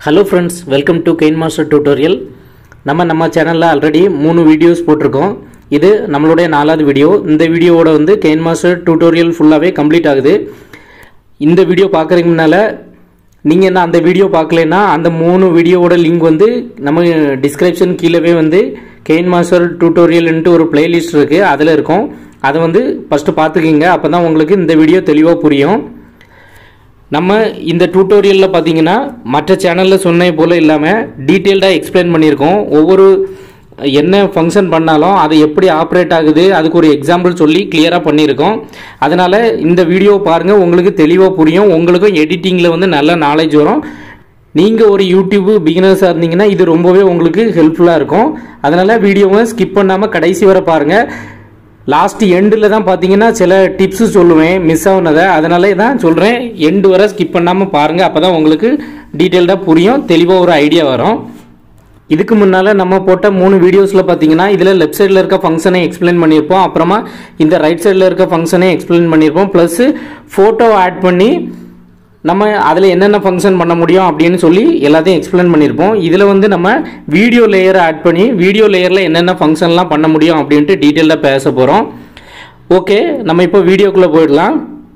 hello friends welcome to KineMaster tutorial நம்ம நம்ம சேனலில் ஆல்ரெடி மூணு வீடியோஸ் போட்டிருக்கோம் இது நம்மளுடைய நாலாவது வீடியோ இந்த வீடியோவோட வந்து கெயின் மாஸ்டர் டியூட்டோரியல் ஃபுல்லாகவே கம்ப்ளீட் ஆகுது இந்த வீடியோ பார்க்குறதுக்கு முன்னால் நீங்கள் என்ன அந்த வீடியோ பார்க்கலன்னா அந்த மூணு வீடியோவோட லிங்க் வந்து நம்ம டிஸ்கிரிப்ஷன் கீழவே வந்து கெயின் மாஸ்டர் டியூட்டோரியல்ன்ட்டு ஒரு பிளேலிஸ்ட் இருக்குது அதில் இருக்கும் அதை வந்து ஃபஸ்ட்டு பார்த்துக்கிங்க அப்போ தான் உங்களுக்கு இந்த வீடியோ தெளிவாக புரியும் நம்ம இந்த டியூட்டோரியலில் பார்த்தீங்கன்னா மற்ற சேனலில் சொன்ன போல் இல்லாமல் டீட்டெயில்டாக எக்ஸ்பிளைன் பண்ணியிருக்கோம் ஒவ்வொரு என்ன ஃபங்க்ஷன் பண்ணாலும் அது எப்படி ஆப்ரேட் ஆகுது அதுக்கு ஒரு எக்ஸாம்பிள் சொல்லி கிளியராக பண்ணியிருக்கோம் அதனால் இந்த வீடியோ பாருங்கள் உங்களுக்கு தெளிவாக புரியும் உங்களுக்கும் எடிட்டிங்கில் வந்து நல்ல நாலேஜ் வரும் நீங்கள் ஒரு யூடியூப் பிகினர்ஸாக இருந்தீங்கன்னா இது ரொம்பவே உங்களுக்கு ஹெல்ப்ஃபுல்லாக இருக்கும் அதனால் வீடியோவை ஸ்கிப் பண்ணாமல் கடைசி வரை பாருங்கள் லாஸ்ட் எண்டில் தான் பார்த்தீங்கன்னா சில டிப்ஸு சொல்லுவேன் மிஸ் ஆகுனதை அதனால தான் சொல்கிறேன் எண்டு வரை ஸ்கிப் பண்ணாமல் பாருங்கள் அப்போ தான் உங்களுக்கு டீட்டெயில்டாக புரியும் தெளிவாக ஒரு ஐடியா வரும் இதுக்கு முன்னால் நம்ம போட்ட மூணு வீடியோஸில் பார்த்தீங்கன்னா இதில் லெஃப்ட் சைடில் இருக்க ஃபங்க்ஷனை எக்ஸ்பிளைன் பண்ணியிருப்போம் அப்புறமா இந்த ரைட் சைடில் இருக்க ஃபங்க்ஷனை எக்ஸ்பிளைன் பண்ணியிருப்போம் ப்ளஸ் ஃபோட்டோ ஆட் பண்ணி நம்ம அதில் என்னென்ன ஃபங்க்ஷன் பண்ண முடியும் அப்படின்னு சொல்லி எல்லாத்தையும் எக்ஸ்பிளைன் பண்ணியிருப்போம் இதில் வந்து நம்ம வீடியோ லேயரை ஆட் பண்ணி வீடியோ லேயரில் என்னென்ன ஃபங்க்ஷன்லாம் பண்ண முடியும் அப்படின்ட்டு டீட்டெயிலாக பேச போகிறோம் ஓகே நம்ம இப்போ வீடியோக்குள்ளே போயிடலாம்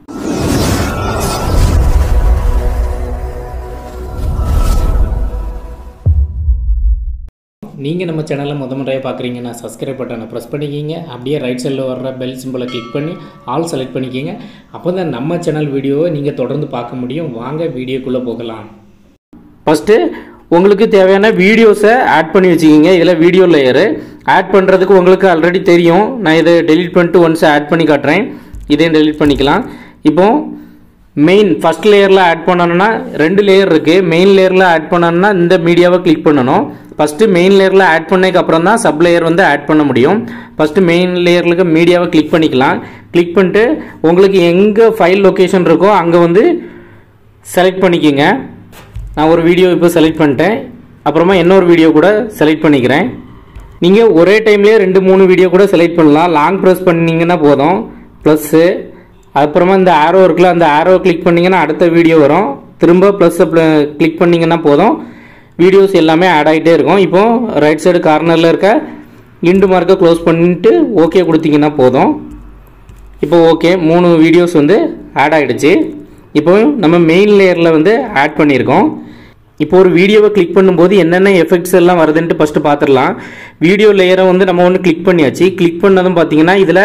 நீங்கள் நம்ம சேனலை முத முறையாக பார்க்குறீங்கன்னா சப்ஸ்கிரைப் பட்டனை ப்ரெஸ் பண்ணிக்கிங்க அப்படியே ரைட் சைடில் வர்ற பெல் சிம்பிளை கிளிக் பண்ணி ஆல் செலக்ட் பண்ணிக்கிங்க அப்போ தான் நம்ம சேனல் வீடியோவை நீங்கள் தொடர்ந்து பார்க்க முடியும் வாங்க வீடியோக்குள்ளே போகலாம் ஃபஸ்ட்டு உங்களுக்கு தேவையான வீடியோஸை ஆட் பண்ணி வச்சுக்கிங்க இதில் வீடியோ லேயரு ஆட் பண்ணுறதுக்கு உங்களுக்கு ஆல்ரெடி தெரியும் நான் இதை டெலீட் பண்ணிட்டு ஒன்ஸ் ஆட் பண்ணி காட்டுறேன் இதையும் டெலீட் பண்ணிக்கலாம் இப்போ மெயின் ஃபஸ்ட் லேயரில் ஆட் பண்ணணும்னா ரெண்டு லேயர் இருக்குது மெயின் லேயரில் ஆட் பண்ணணும்னா இந்த மீடியாவை கிளிக் பண்ணணும் ஃபஸ்ட்டு மெயின் லேயரில் ஆட் பண்ணதுக்கு அப்புறம் தான் சப் லேயர் வந்து ஆட் பண்ண முடியும் ஃபஸ்ட்டு மெயின் லேயரில் இருக்க மீடியாவை கிளிக் பண்ணிக்கலாம் கிளிக் பண்ணிட்டு உங்களுக்கு எங்கே ஃபைல் லொக்கேஷன் இருக்கோ அங்கே வந்து செலக்ட் பண்ணிக்கோங்க நான் ஒரு வீடியோ இப்போ செலக்ட் பண்ணிட்டேன் அப்புறமா இன்னொரு வீடியோ கூட செலக்ட் பண்ணிக்கிறேன் நீங்கள் ஒரே டைம்லேயே ரெண்டு மூணு வீடியோ கூட செலக்ட் பண்ணலாம் லாங் ப்ரெஸ் பண்ணிங்கன்னா போதும் ப்ளஸ்ஸு அப்புறமா இந்த ஆரோ இருக்குல்ல அந்த ஆரோ கிளிக் பண்ணிங்கன்னா அடுத்த வீடியோ வரும் திரும்ப ப்ளஸ் கிளிக் பண்ணிங்கன்னா போதும் வீடியோஸ் எல்லாமே ஆட் ஆகிட்டே இருக்கும் இப்போ ரைட் சைடு கார்னரில் இருக்க இண்டு மார்க்கை க்ளோஸ் பண்ணிட்டு ஓகே கொடுத்தீங்கன்னா போதும் இப்போ ஓகே மூணு வீடியோஸ் வந்து ஆட் ஆகிடுச்சு இப்போ நம்ம மெயின் லேயரில் வந்து ஆட் பண்ணியிருக்கோம் இப்போ ஒரு வீடியோவை கிளிக் பண்ணும்போது என்னென்ன எஃபெக்ட்ஸ் எல்லாம் வருதுன்ட்டு ஃபஸ்ட்டு பார்த்துடலாம் வீடியோ லேயரை வந்து நம்ம ஒன்று கிளிக் பண்ணியாச்சு கிளிக் பண்ணதும் பார்த்தீங்கன்னா இதில்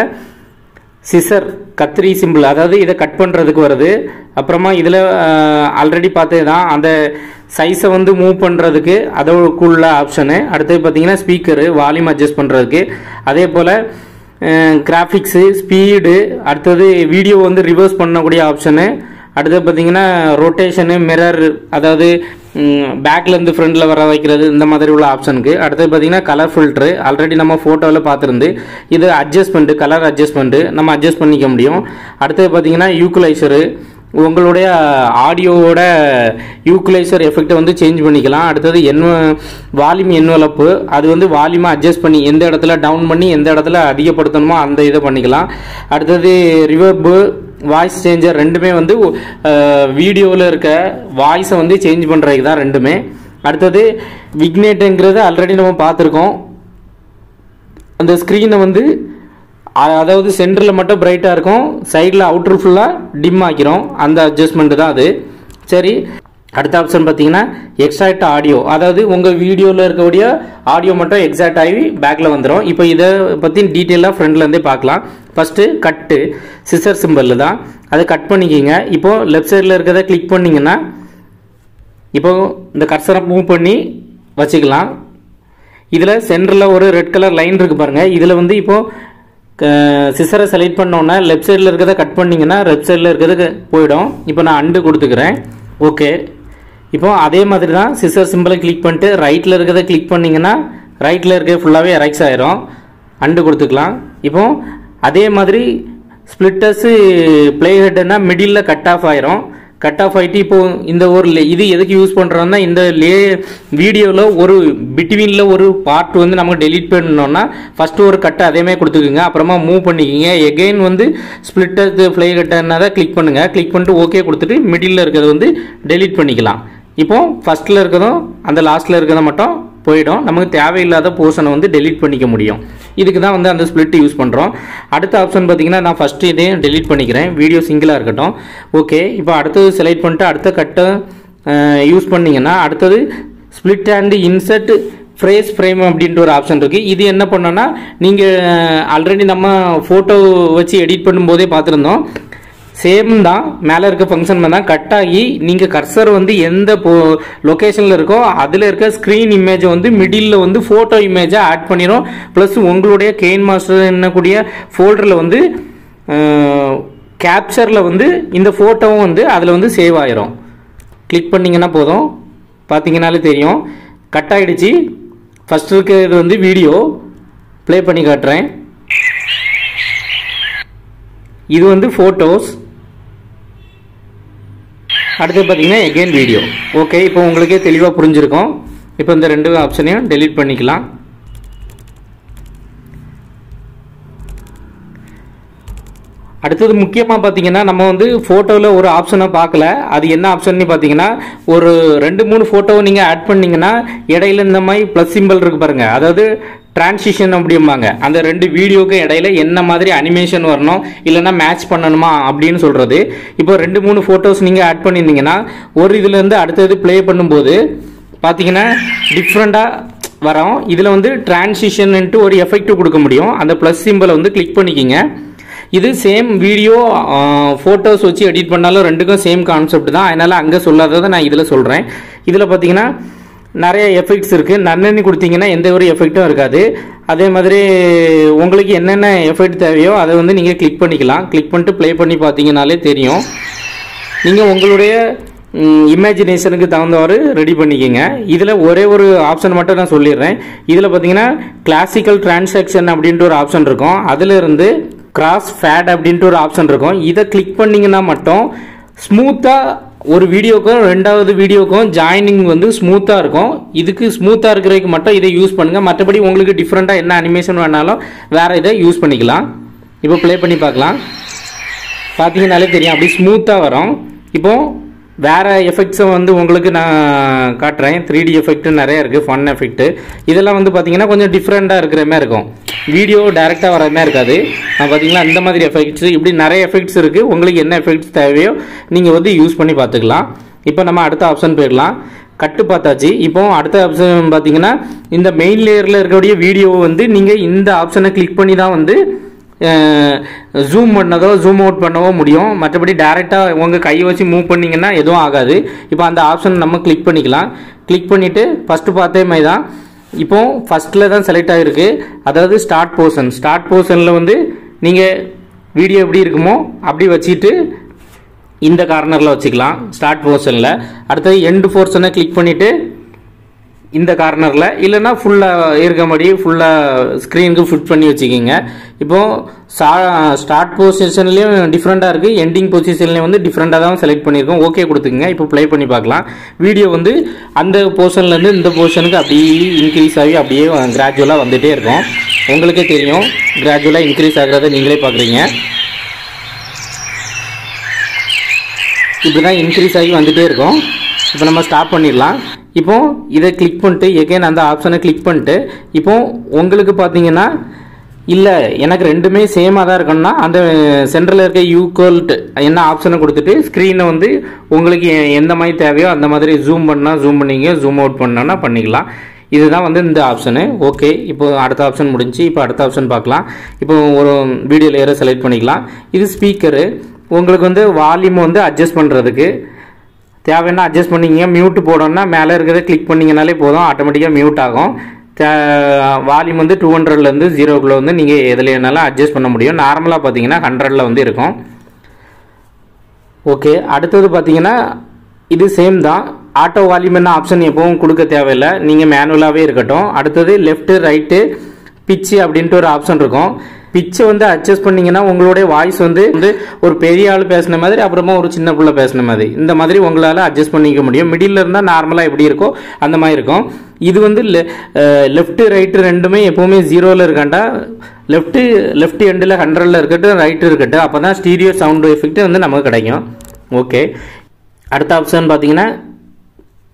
சிசர் கத்திரி சிம்பிள் அதாவது இதை கட் பண்ணுறதுக்கு வருது அப்புறமா இதில் ஆல்ரெடி பார்த்தது தான் அந்த சைஸை வந்து மூவ் பண்ணுறதுக்கு அதற்குள்ள ஆப்ஷனு அடுத்தது பார்த்தீங்கன்னா ஸ்பீக்கரு வால்யூம் அட்ஜஸ்ட் பண்ணுறதுக்கு அதே போல் கிராஃபிக்ஸு ஸ்பீடு அடுத்தது வீடியோ வந்து ரிவர்ஸ் பண்ணக்கூடிய ஆப்ஷனு அடுத்து பார்த்தீங்கன்னா ரொட்டேஷனு மிரர் அதாவது பேக்லேருந்து ஃப்ரண்டில் வர வைக்கிறது இந்த மாதிரி உள்ள ஆப்ஷனுக்கு அடுத்தது பார்த்தீங்கன்னா கலர் ஃபில்ட்ரு ஆல்ரெடி நம்ம ஃபோட்டோவில் பார்த்துருந்து இது அட்ஜஸ்ட்மெண்ட்டு கலர் அட்ஜஸ்ட்மெண்ட்டு நம்ம அட்ஜஸ்ட் பண்ணிக்க முடியும் அடுத்தது பார்த்தீங்கன்னா யூக்குலைசரு உங்களுடைய ஆடியோவோட யூக்குலைசர் எஃபெக்டை வந்து சேஞ்ச் பண்ணிக்கலாம் அடுத்தது என் வால்யூம் என்வலப்பு அது வந்து வால்யூமை அட்ஜஸ்ட் பண்ணி எந்த இடத்துல டவுன் பண்ணி எந்த இடத்துல அதிகப்படுத்தணுமோ அந்த இதை பண்ணிக்கலாம் அடுத்தது ரிவர்பு வாய்ஸ் சேஞ்சர் ரெண்டுமே வந்து வீடியோவில் இருக்க வாய்ஸை வந்து சேஞ்ச் பண்ணுறதுக்கு தான் ரெண்டுமே அடுத்தது விக்னேட்டுங்கிறது ஆல்ரெடி நம்ம பார்த்துருக்கோம் அந்த ஸ்க்ரீனை வந்து அதாவது சென்டரில் மட்டும் பிரைட்டாக இருக்கும் சைடில் அவுட்ரு ஃபுல்லாக டிம் ஆக்கிரும் அந்த அட்ஜஸ்ட்மெண்ட்டு தான் அது சரி அடுத்த ஆப்ஷன் பார்த்தீங்கன்னா எக்ஸாக்ட் ஆடியோ அதாவது உங்கள் வீடியோவில் இருக்கக்கூடிய ஆடியோ மட்டும் எக்ஸாக்ட் ஆகி பேக்கில் வந்துடும் இப்போ இதை பற்றி டீட்டெயிலாக ஃப்ரெண்ட்லேருந்தே பார்க்கலாம் ஃபஸ்ட்டு கட்டு சிசர் சிம்பிளில் தான் அதை கட் பண்ணிக்கிங்க இப்போது லெஃப்ட் சைடில் இருக்கிறத கிளிக் பண்ணிங்கன்னா இப்போ இந்த கர்சரை மூவ் பண்ணி வச்சுக்கலாம் இதில் சென்டரில் ஒரு ரெட் கலர் லைன் இருக்குது பாருங்கள் இதில் வந்து இப்போது சிசரை செலக்ட் பண்ணோன்னே லெஃப்ட் சைடில் இருக்கிறத கட் பண்ணிங்கன்னா லெஃப்ட் சைடில் இருக்கிறது போயிடும் இப்போ நான் அண்டு கொடுத்துக்கிறேன் ஓகே இப்போ அதே மாதிரி தான் சிசர் சிம்பிளை கிளிக் பண்ணிட்டு ரைட்டில் இருக்கிறத கிளிக் பண்ணிங்கன்னா ரைட்டில் இருக்க ஃபுல்லாகவே எரெக்ஸ் ஆயிரும் அண்டு கொடுத்துக்கலாம் இப்போ அதே மாதிரி ஸ்ப்ளிட்டர்ஸு ப்ளே ஹெட்டுன்னா மிடில் கட் ஆஃப் ஆயிரும் கட் ஆஃப் ஆகிட்டு இப்போ இந்த ஒரு இது எதுக்கு யூஸ் பண்ணுறோன்னா இந்த லே வீடியோவில் ஒரு பிட்வீனில் ஒரு பார்ட் வந்து நமக்கு டெலீட் பண்ணோம்னா ஃபஸ்ட்டு ஒரு கட்டை அதேமாதிரி கொடுத்துக்குங்க அப்புறமா மூவ் பண்ணிக்கிங்க எகெயின் வந்து ஸ்ப்ளிட்டர் ஃப்ளை கட்டர்னா தான் கிளிக் பண்ணுங்கள் கிளிக் பண்ணிட்டு ஓகே கொடுத்துட்டு மிடில் இருக்கிறத வந்து டெலீட் பண்ணிக்கலாம் இப்போ ஃபஸ்ட்டில் இருக்கிறதும் அந்த லாஸ்ட்டில் இருக்கிறத மட்டும் போயிடும் நமக்கு தேவையில்லாத போர்ஷனை வந்து டெலீட் பண்ணிக்க முடியும் இதுக்கு தான் வந்து அந்த ஸ்ப்ளிட் யூஸ் பண்ணுறோம் அடுத்த ஆப்ஷன் பார்த்தீங்கன்னா நான் ஃபஸ்ட்டு இதையும் டெலீட் பண்ணிக்கிறேன் வீடியோ சிங்கிளாக இருக்கட்டும் ஓகே இப்போ அடுத்தது செலக்ட் பண்ணிட்டு அடுத்த கட்டை யூஸ் பண்ணிங்கன்னா அடுத்தது split and insert freeze frame அப்படின்ற ஒரு ஆப்ஷன் இருக்குது இது என்ன பண்ணோன்னா நீங்கள் ஆல்ரெடி நம்ம ஃபோட்டோ வச்சு எடிட் பண்ணும்போதே பார்த்துருந்தோம் சேம் தான் மேலே இருக்க ஃபங்க்ஷன் தான் கட் ஆகி நீங்கள் கர்சர் வந்து எந்த போ லொக்கேஷனில் இருக்கோ அதில் இருக்க ஸ்க்ரீன் இமேஜை வந்து மிடில் வந்து ஃபோட்டோ இமேஜை ஆட் பண்ணிடும் ப்ளஸ் உங்களுடைய கெயின் மாஸ்டர் என்னக்கூடிய ஃபோல்டரில் வந்து கேப்சரில் வந்து இந்த ஃபோட்டோவும் வந்து அதில் வந்து சேவ் ஆயிரும் கிளிக் பண்ணிங்கன்னா போதும் பார்த்தீங்கனாலே தெரியும் கட் ஆகிடுச்சு ஃபஸ்ட் இருக்கிறது வந்து வீடியோ ப்ளே பண்ணி காட்டுறேன் இது வந்து ஃபோட்டோஸ் அடுத்து பார்த்தீங்கன்னா எகெயின் வீடியோ ஓகே இப்போ உங்களுக்கே தெளிவாக புரிஞ்சிருக்கும் இப்போ இந்த ரெண்டு ஆப்ஷனையும் டெலீட் பண்ணிக்கலாம் அடுத்தது முக்கியமாக பார்த்தீங்கன்னா நம்ம வந்து ஃபோட்டோவில் ஒரு ஆப்ஷனை பார்க்கல அது என்ன ஆப்ஷன் பார்த்தீங்கன்னா ஒரு ரெண்டு மூணு ஃபோட்டோவை நீங்கள் ஆட் பண்ணீங்கன்னா இடையில இந்த மாதிரி ப்ளஸ் சிம்பிள் இருக்கு பாருங்க அதாவது டிரான்சிஷன் அப்படிம்பாங்க அந்த ரெண்டு வீடியோக்கு இடையில என்ன மாதிரி அனிமேஷன் வரணும் இல்லைன்னா மேட்ச் பண்ணணுமா அப்படின்னு சொல்றது இப்போ ரெண்டு மூணு ஃபோட்டோஸ் நீங்கள் ஆட் பண்ணியிருந்தீங்கன்னா ஒரு இதுலேருந்து அடுத்தது ப்ளே பண்ணும்போது பார்த்தீங்கன்னா டிஃப்ரெண்ட்டாக வரோம் இதில் வந்து டிரான்சிஷன்ட்டு ஒரு எஃபெக்ட் கொடுக்க முடியும் அந்த ப்ளஸ் சிம்பிளை வந்து கிளிக் பண்ணிக்கிங்க இது சேம் வீடியோ ஃபோட்டோஸ் வச்சு எடிட் பண்ணாலும் ரெண்டுக்கும் சேம் கான்செப்ட் தான் அதனால் அங்கே சொல்லாததை நான் இதில் சொல்கிறேன் இதில் பார்த்தீங்கன்னா நிறைய எஃபெக்ட்ஸ் இருக்குது நன்னெண்ணி கொடுத்தீங்கன்னா எந்த ஒரு எஃபெக்ட்டும் இருக்காது அதே மாதிரி உங்களுக்கு என்னென்ன எஃபெக்ட் தேவையோ அதை வந்து நீங்கள் கிளிக் பண்ணிக்கலாம் கிளிக் பண்ணிட்டு ப்ளே பண்ணி பார்த்தீங்கனாலே தெரியும் நீங்கள் உங்களுடைய இமேஜினேஷனுக்கு தகுந்தவாறு ரெடி பண்ணிக்கோங்க இதில் ஒரே ஒரு ஆப்ஷன் மட்டும் நான் சொல்லிடுறேன் இதில் பார்த்தீங்கன்னா கிளாசிக்கல் டிரான்சாக்ஷன் அப்படின்ட்டு ஒரு ஆப்ஷன் இருக்கும் அதில் இருந்து கிராஸ் ஃபேட் அப்படின்ட்டு ஒரு ஆப்ஷன் இருக்கும் இதை கிளிக் பண்ணிங்கன்னா மட்டும் ஸ்மூத்தாக ஒரு வீடியோக்கும் ரெண்டாவது வீடியோக்கும் ஜாயினிங் வந்து ஸ்மூத்தாக இருக்கும் இதுக்கு ஸ்மூத்தாக இருக்கிறதுக்கு மட்டும் இதை யூஸ் பண்ணுங்கள் மற்றபடி உங்களுக்கு டிஃப்ரெண்ட்டாக என்ன அனிமேஷன் வேணாலும் வேறு இதை யூஸ் பண்ணிக்கலாம் இப்போ ப்ளே பண்ணி பார்க்கலாம் பார்த்தீங்கனாலே தெரியும் அப்படி ஸ்மூத்தாக வரும் இப்போ வேறு எஃபெக்ட்ஸை வந்து உங்களுக்கு நான் காட்டுறேன் த்ரீ டி எஃபெக்ட் நிறைய இருக்குது ஃபன் எஃபெக்ட் இதெல்லாம் வந்து பார்த்தீங்கன்னா கொஞ்சம் டிஃப்ரெண்ட்டாக இருக்கிற மாதிரி இருக்கும் வீடியோ டேரெக்டாக வர மாதிரி இருக்காது நான் பார்த்தீங்களா இந்த மாதிரி எஃபெக்ட்ஸ் இப்படி நிறைய எஃபெக்ட்ஸ் இருக்குது உங்களுக்கு என்ன எஃபெக்ட்ஸ் தேவையோ நீங்கள் வந்து யூஸ் பண்ணி பார்த்துக்கலாம் இப்போ நம்ம அடுத்த ஆப்ஷன் போயிடலாம் கட்டு பார்த்தாச்சு இப்போ அடுத்த ஆப்ஷன் பார்த்தீங்கன்னா இந்த மெயின் லேயரில் இருக்கக்கூடிய வீடியோவை வந்து நீங்கள் இந்த ஆப்ஷனை கிளிக் பண்ணி தான் வந்து ஜூம் பண்ணதோ ஜூம் அவுட் பண்ணவோ முடியும் மற்றபடி டேரெக்டாக உங்கள் கையை வச்சு மூவ் பண்ணிங்கன்னா எதுவும் ஆகாது இப்போ அந்த ஆப்ஷன் நம்ம கிளிக் பண்ணிக்கலாம் கிளிக் பண்ணிவிட்டு ஃபஸ்ட்டு பார்த்தே மாதிரி தான் இப்போ ஃபஸ்ட்டில் தான் செலக்ட் ஆகிருக்கு அதாவது ஸ்டார்ட் போர்ஷன் ஸ்டார்ட் போர்ஷனில் வந்து நீங்கள் வீடியோ எப்படி இருக்குமோ அப்படி வச்சுட்டு இந்த கார்னரில் வச்சுக்கலாம் ஸ்டார்ட் போர்ஷனில் அடுத்தது எண்டு போர்ஷனை கிளிக் பண்ணிவிட்டு இந்த கார்னரில் இல்லைன்னா ஃபுல்லாக இருக்க மாதிரி ஃபுல்லாக ஸ்க்ரீனுக்கு ஃபிட் பண்ணி வச்சுக்கிங்க இப்போது ஸ்டா ஸ்டார்ட் பொசிஷன்லேயும் டிஃப்ரெண்ட்டாக இருக்குது எண்டிங் பொசிஷன்லேயும் வந்து டிஃப்ரெண்ட்டாக தான் செலக்ட் பண்ணியிருக்கோம் ஓகே கொடுத்துக்குங்க இப்போ ப்ளே பண்ணி பார்க்கலாம் வீடியோ வந்து அந்த போர்ஷன்லேருந்து இந்த போர்ஷனுக்கு அப்படியே இன்க்ரீஸ் ஆகி அப்படியே கிராஜுவலாக வந்துகிட்டே இருக்கும் உங்களுக்கே தெரியும் கிராஜுவலாக இன்க்ரீஸ் ஆகிறத நீங்களே பார்க்குறீங்க இப்படி தான் இன்க்ரீஸ் ஆகி வந்துகிட்டே இருக்கும் இப்போ நம்ம ஸ்டாப் பண்ணிடலாம் இப்போ இதை கிளிக் பண்ணிட்டு எகைன் அந்த ஆப்ஷனை கிளிக் பண்ணிட்டு இப்போ உங்களுக்கு பார்த்தீங்கன்னா இல்லை எனக்கு ரெண்டுமே சேமாக தான் இருக்கணும்னா அந்த சென்டரில் இருக்க யூகோல்ட் என்ன ஆப்ஷனை கொடுத்துட்டு ஸ்க்ரீனை வந்து உங்களுக்கு எ- எந்த மாதிரி தேவையோ அந்த மாதிரி ஜூம் பண்ணால் ஜூம் பண்ணிங்க ஜூம் அவுட் பண்ணோன்னா பண்ணிக்கலாம் இதுதான் வந்து இந்த ஆப்ஷனு ஓகே இப்போ அடுத்த ஆப்ஷன் முடிஞ்சு இப்போ அடுத்த ஆப்ஷன் பார்க்கலாம் இப்போ ஒரு வீடியோ லேயரை செலக்ட் பண்ணிக்கலாம் இது ஸ்பீக்கரு உங்களுக்கு வந்து வால்யூம் வந்து அட்ஜஸ்ட் பண்ணுறதுக்கு தேவைன்னா அட்ஜஸ்ட் பண்ணிங்க மியூட் போடணும்னா மேலே இருக்கிறத கிளிக் பண்ணிங்கனாலே போதும் ஆட்டோமேட்டிக்காக மியூட் ஆகும் வால்யூம் வந்து டூ ஹண்ட்ரட்லேருந்து ஜீரோக்குள்ளே வந்து நீங்கள் எதில் வேணாலும் அட்ஜஸ்ட் பண்ண முடியும் நார்மலாக பார்த்தீங்கன்னா ஹண்ட்ரடில் வந்து இருக்கும் ஓகே அடுத்தது பார்த்தீங்கன்னா இது சேம் தான் ஆட்டோ வால்யூம் என்ன ஆப்ஷன் எப்பவும் கொடுக்க தேவையில்லை நீங்கள் மேனுவலாகவே இருக்கட்டும் அடுத்தது லெஃப்ட்டு ரைட்டு பிச்சு அப்படின்ட்டு ஒரு ஆப்ஷன் இருக்கும் பிச்சை வந்து அட்ஜஸ்ட் பண்ணீங்கன்னா உங்களுடைய வாய்ஸ் வந்து வந்து ஒரு பெரிய ஆள் பேசின மாதிரி அப்புறமா ஒரு சின்ன பிள்ளை பேசின மாதிரி இந்த மாதிரி உங்களால் அட்ஜஸ்ட் பண்ணிக்க முடியும் மிடில் இருந்தால் நார்மலாக எப்படி இருக்கோ அந்த மாதிரி இருக்கும் இது வந்து லெஃப்ட் ரைட்டு ரெண்டுமே எப்போவுமே ஜீரோவில் இருக்காண்டா லெஃப்ட்டு லெஃப்ட் எண்டில் ஹண்ட்ரடில் இருக்கட்டும் ரைட்டு இருக்கட்டும் அப்போ தான் ஸ்டீரியோ சவுண்ட் எஃபெக்ட் வந்து நமக்கு கிடைக்கும் ஓகே அடுத்த ஆப்ஷன் பார்த்தீங்கன்னா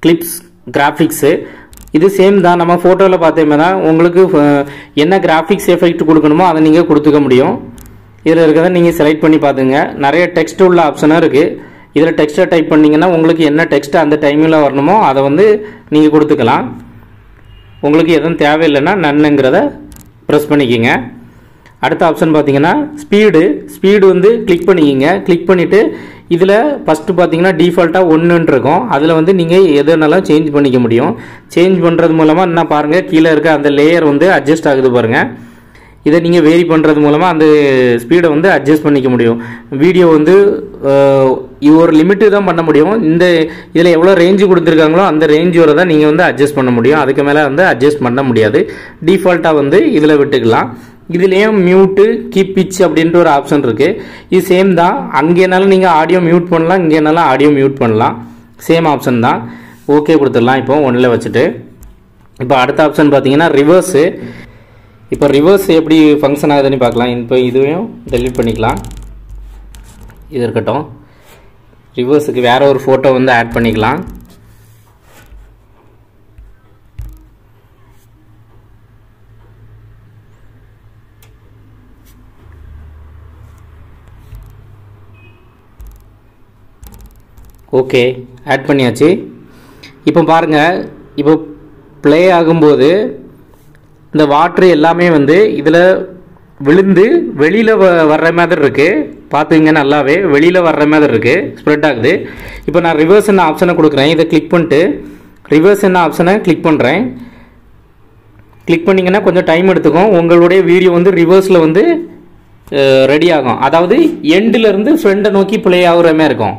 கிளிப்ஸ் கிராஃபிக்ஸு இது சேம் தான் நம்ம ஃபோட்டோவில் பார்த்தோமே தான் உங்களுக்கு அஹ், என்ன கிராஃபிக்ஸ் எஃபெக்ட் கொடுக்கணுமோ அதை நீங்கள் கொடுத்துக்க முடியும் இதில் இருக்கிறத நீங்கள் செலக்ட் பண்ணி பார்த்துங்க நிறைய டெக்ஸ்ட் உள்ள ஆப்ஷனும் இருக்குது இதில் டெக்ஸ்ட்டை டைப் பண்ணிங்கன்னா உங்களுக்கு என்ன டெக்ஸ்ட் அந்த டைமில் வரணுமோ அதை வந்து நீங்கள் கொடுத்துக்கலாம் உங்களுக்கு எதுவும் தேவையில்லைன்னா நன்னுங்கிறத ப்ரெஸ் பண்ணிக்கிங்க அடுத்த ஆப்ஷன் பார்த்தீங்கன்னா ஸ்பீடு ஸ்பீடு வந்து கிளிக் பண்ணிக்கிங்க கிளிக் பண்ணிவிட்டு இதில் ஃபஸ்ட்டு பார்த்தீங்கன்னா டிஃபால்ட்டாக ஒன்றுன்னு இருக்கும் அதில் வந்து நீங்கள் எதுனாலும் சேஞ்ச் பண்ணிக்க முடியும் சேஞ்ச் பண்ணுறது மூலமாக என்ன பாருங்கள் கீழே இருக்க அந்த லேயர் வந்து அட்ஜஸ்ட் ஆகுது பாருங்கள் இதை நீங்கள் வேரி பண்ணுறது மூலமாக அந்த ஸ்பீடை வந்து அட்ஜஸ்ட் பண்ணிக்க முடியும் வீடியோ வந்து அஹ், இது ஒரு லிமிட்டு தான் பண்ண முடியும் இந்த இதில் எவ்வளோ ரேஞ்சு கொடுத்துருக்காங்களோ அந்த ரேஞ்ச் வரை தான் நீங்கள் வந்து அட்ஜஸ்ட் பண்ண முடியும் அதுக்கு மேலே வந்து அட்ஜஸ்ட் பண்ண முடியாது டிஃபால்ட்டாக வந்து இதில் விட்டுக்கலாம் இதுலேயும் மியூட்டு கீப் பிச் அப்படின்ட்டு ஒரு ஆப்ஷன் இருக்குது இது சேம் தான் அங்கேனாலும் நீங்கள் ஆடியோ மியூட் பண்ணலாம் இங்கேனாலும் ஆடியோ மியூட் பண்ணலாம் சேம் ஆப்ஷன் தான் ஓகே கொடுத்துடலாம் இப்போ ஒன்றில் வச்சுட்டு இப்போ அடுத்த ஆப்ஷன் பார்த்தீங்கன்னா ரிவர்ஸு இப்போ ரிவர்ஸ் எப்படி ஃபங்க்ஷன் ஆகுதுன்னு பார்க்கலாம் இப்போ இதுவையும் டெலீட் பண்ணிக்கலாம் இது இருக்கட்டும் ரிவர்ஸுக்கு வேற ஒரு ஃபோட்டோ வந்து ஆட் பண்ணிக்கலாம் ஓகே ஆட் பண்ணியாச்சு இப்போ பாருங்கள் இப்போ ப்ளே ஆகும்போது இந்த வாட்ரு எல்லாமே வந்து இதில் விழுந்து வெளியில் வ வர்ற மாதிரி இருக்குது பார்த்துங்க நல்லாவே வெளியில் வர்ற மாதிரி இருக்குது ஸ்ப்ரெட் ஆகுது இப்போ நான் ரிவர்ஸ் என்ன ஆப்ஷனை கொடுக்குறேன் இதை கிளிக் பண்ணிட்டு ரிவர்ஸ் என்ன ஆப்ஷனை கிளிக் பண்ணுறேன் கிளிக் பண்ணிங்கன்னா கொஞ்சம் டைம் எடுத்துக்கும் உங்களுடைய வீடியோ வந்து ரிவர்ஸில் வந்து ரெடி ஆகும் அதாவது எண்டில் இருந்து ஃப்ரெண்டை நோக்கி ப்ளே ஆகுற மாதிரி இருக்கும்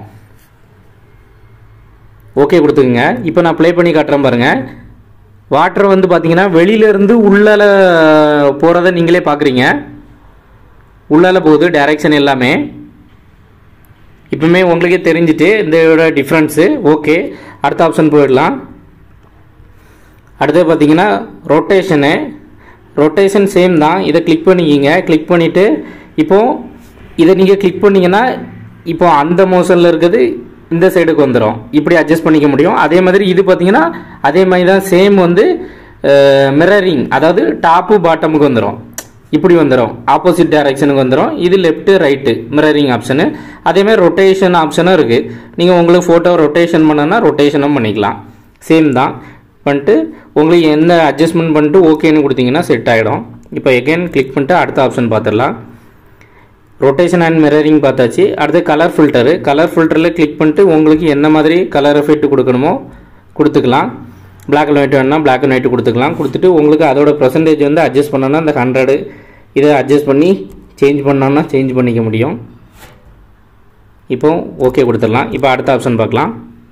ஓகே கொடுத்துக்குங்க இப்போ நான் ப்ளே பண்ணி காட்டுறேன் பாருங்கள் வாட்டர் வந்து பார்த்தீங்கன்னா வெளியிலேருந்து உள்ளால போகிறத நீங்களே பார்க்குறீங்க உள்ளால போகுது டைரக்ஷன் எல்லாமே இப்பவுமே உங்களுக்கே தெரிஞ்சுட்டு இந்த டிஃப்ரென்ஸு ஓகே அடுத்த ஆப்ஷன் போயிடலாம் அடுத்து பார்த்தீங்கன்னா ரொட்டேஷனு ரொட்டேஷன் சேம் தான் இதை கிளிக் பண்ணிக்கிங்க கிளிக் பண்ணிவிட்டு இப்போது இதை நீங்கள் கிளிக் பண்ணிங்கன்னா இப்போ அந்த மோஷனில் இருக்கிறது இந்த சைடுக்கு வந்துடும் இப்படி அட்ஜஸ்ட் பண்ணிக்க முடியும் அதே மாதிரி இது பார்த்தீங்கன்னா அதே மாதிரி தான் சேம் வந்து மிரரிங் அதாவது டாப்பு பாட்டமுக்கு வந்துடும் இப்படி வந்துடும் ஆப்போசிட் டைரக்ஷனுக்கு வந்துடும் இது லெஃப்ட்டு ரைட்டு மிரரிங் ஆப்ஷனு அதே மாதிரி ரொட்டேஷன் ஆப்ஷனும் இருக்குது நீங்கள் உங்களுக்கு ஃபோட்டோ ரொட்டேஷன் பண்ணனா ரொட்டேஷனும் பண்ணிக்கலாம் சேம் தான் பண்ணிட்டு உங்களுக்கு எந்த அட்ஜஸ்ட்மெண்ட் பண்ணிட்டு ஓகேன்னு கொடுத்தீங்கன்னா செட் ஆகிடும் இப்போ எகைன் கிளிக் பண்ணிட்டு அடுத்த ஆப்ஷன் பார்த்துடலாம் ரொட்டேஷன் அண்ட் மிரரிங் பார்த்தாச்சு அடுத்து கலர் ஃபில்டரு கலர் ஃபில்டரில் கிளிக் பண்ணிட்டு உங்களுக்கு என்ன மாதிரி கலர் எஃபெக்ட் கொடுக்கணுமோ கொடுத்துக்கலாம் பிளாக் அண்ட் ஒயிட் வேணும்னா பிளாக் அண்ட் ஒயிட் கொடுத்துக்கலாம் கொடுத்துட்டு உங்களுக்கு அதோட பர்சன்டேஜ் வந்து அட்ஜஸ்ட் பண்ணோன்னா அந்த ஹண்ட்ரடு இதை அட்ஜஸ்ட் பண்ணி சேஞ்ச் பண்ணோன்னா சேஞ்ச் பண்ணிக்க முடியும் இப்போ ஓகே கொடுத்துடலாம் இப்போ அடுத்த ஆப்ஷன் பார்க்கலாம்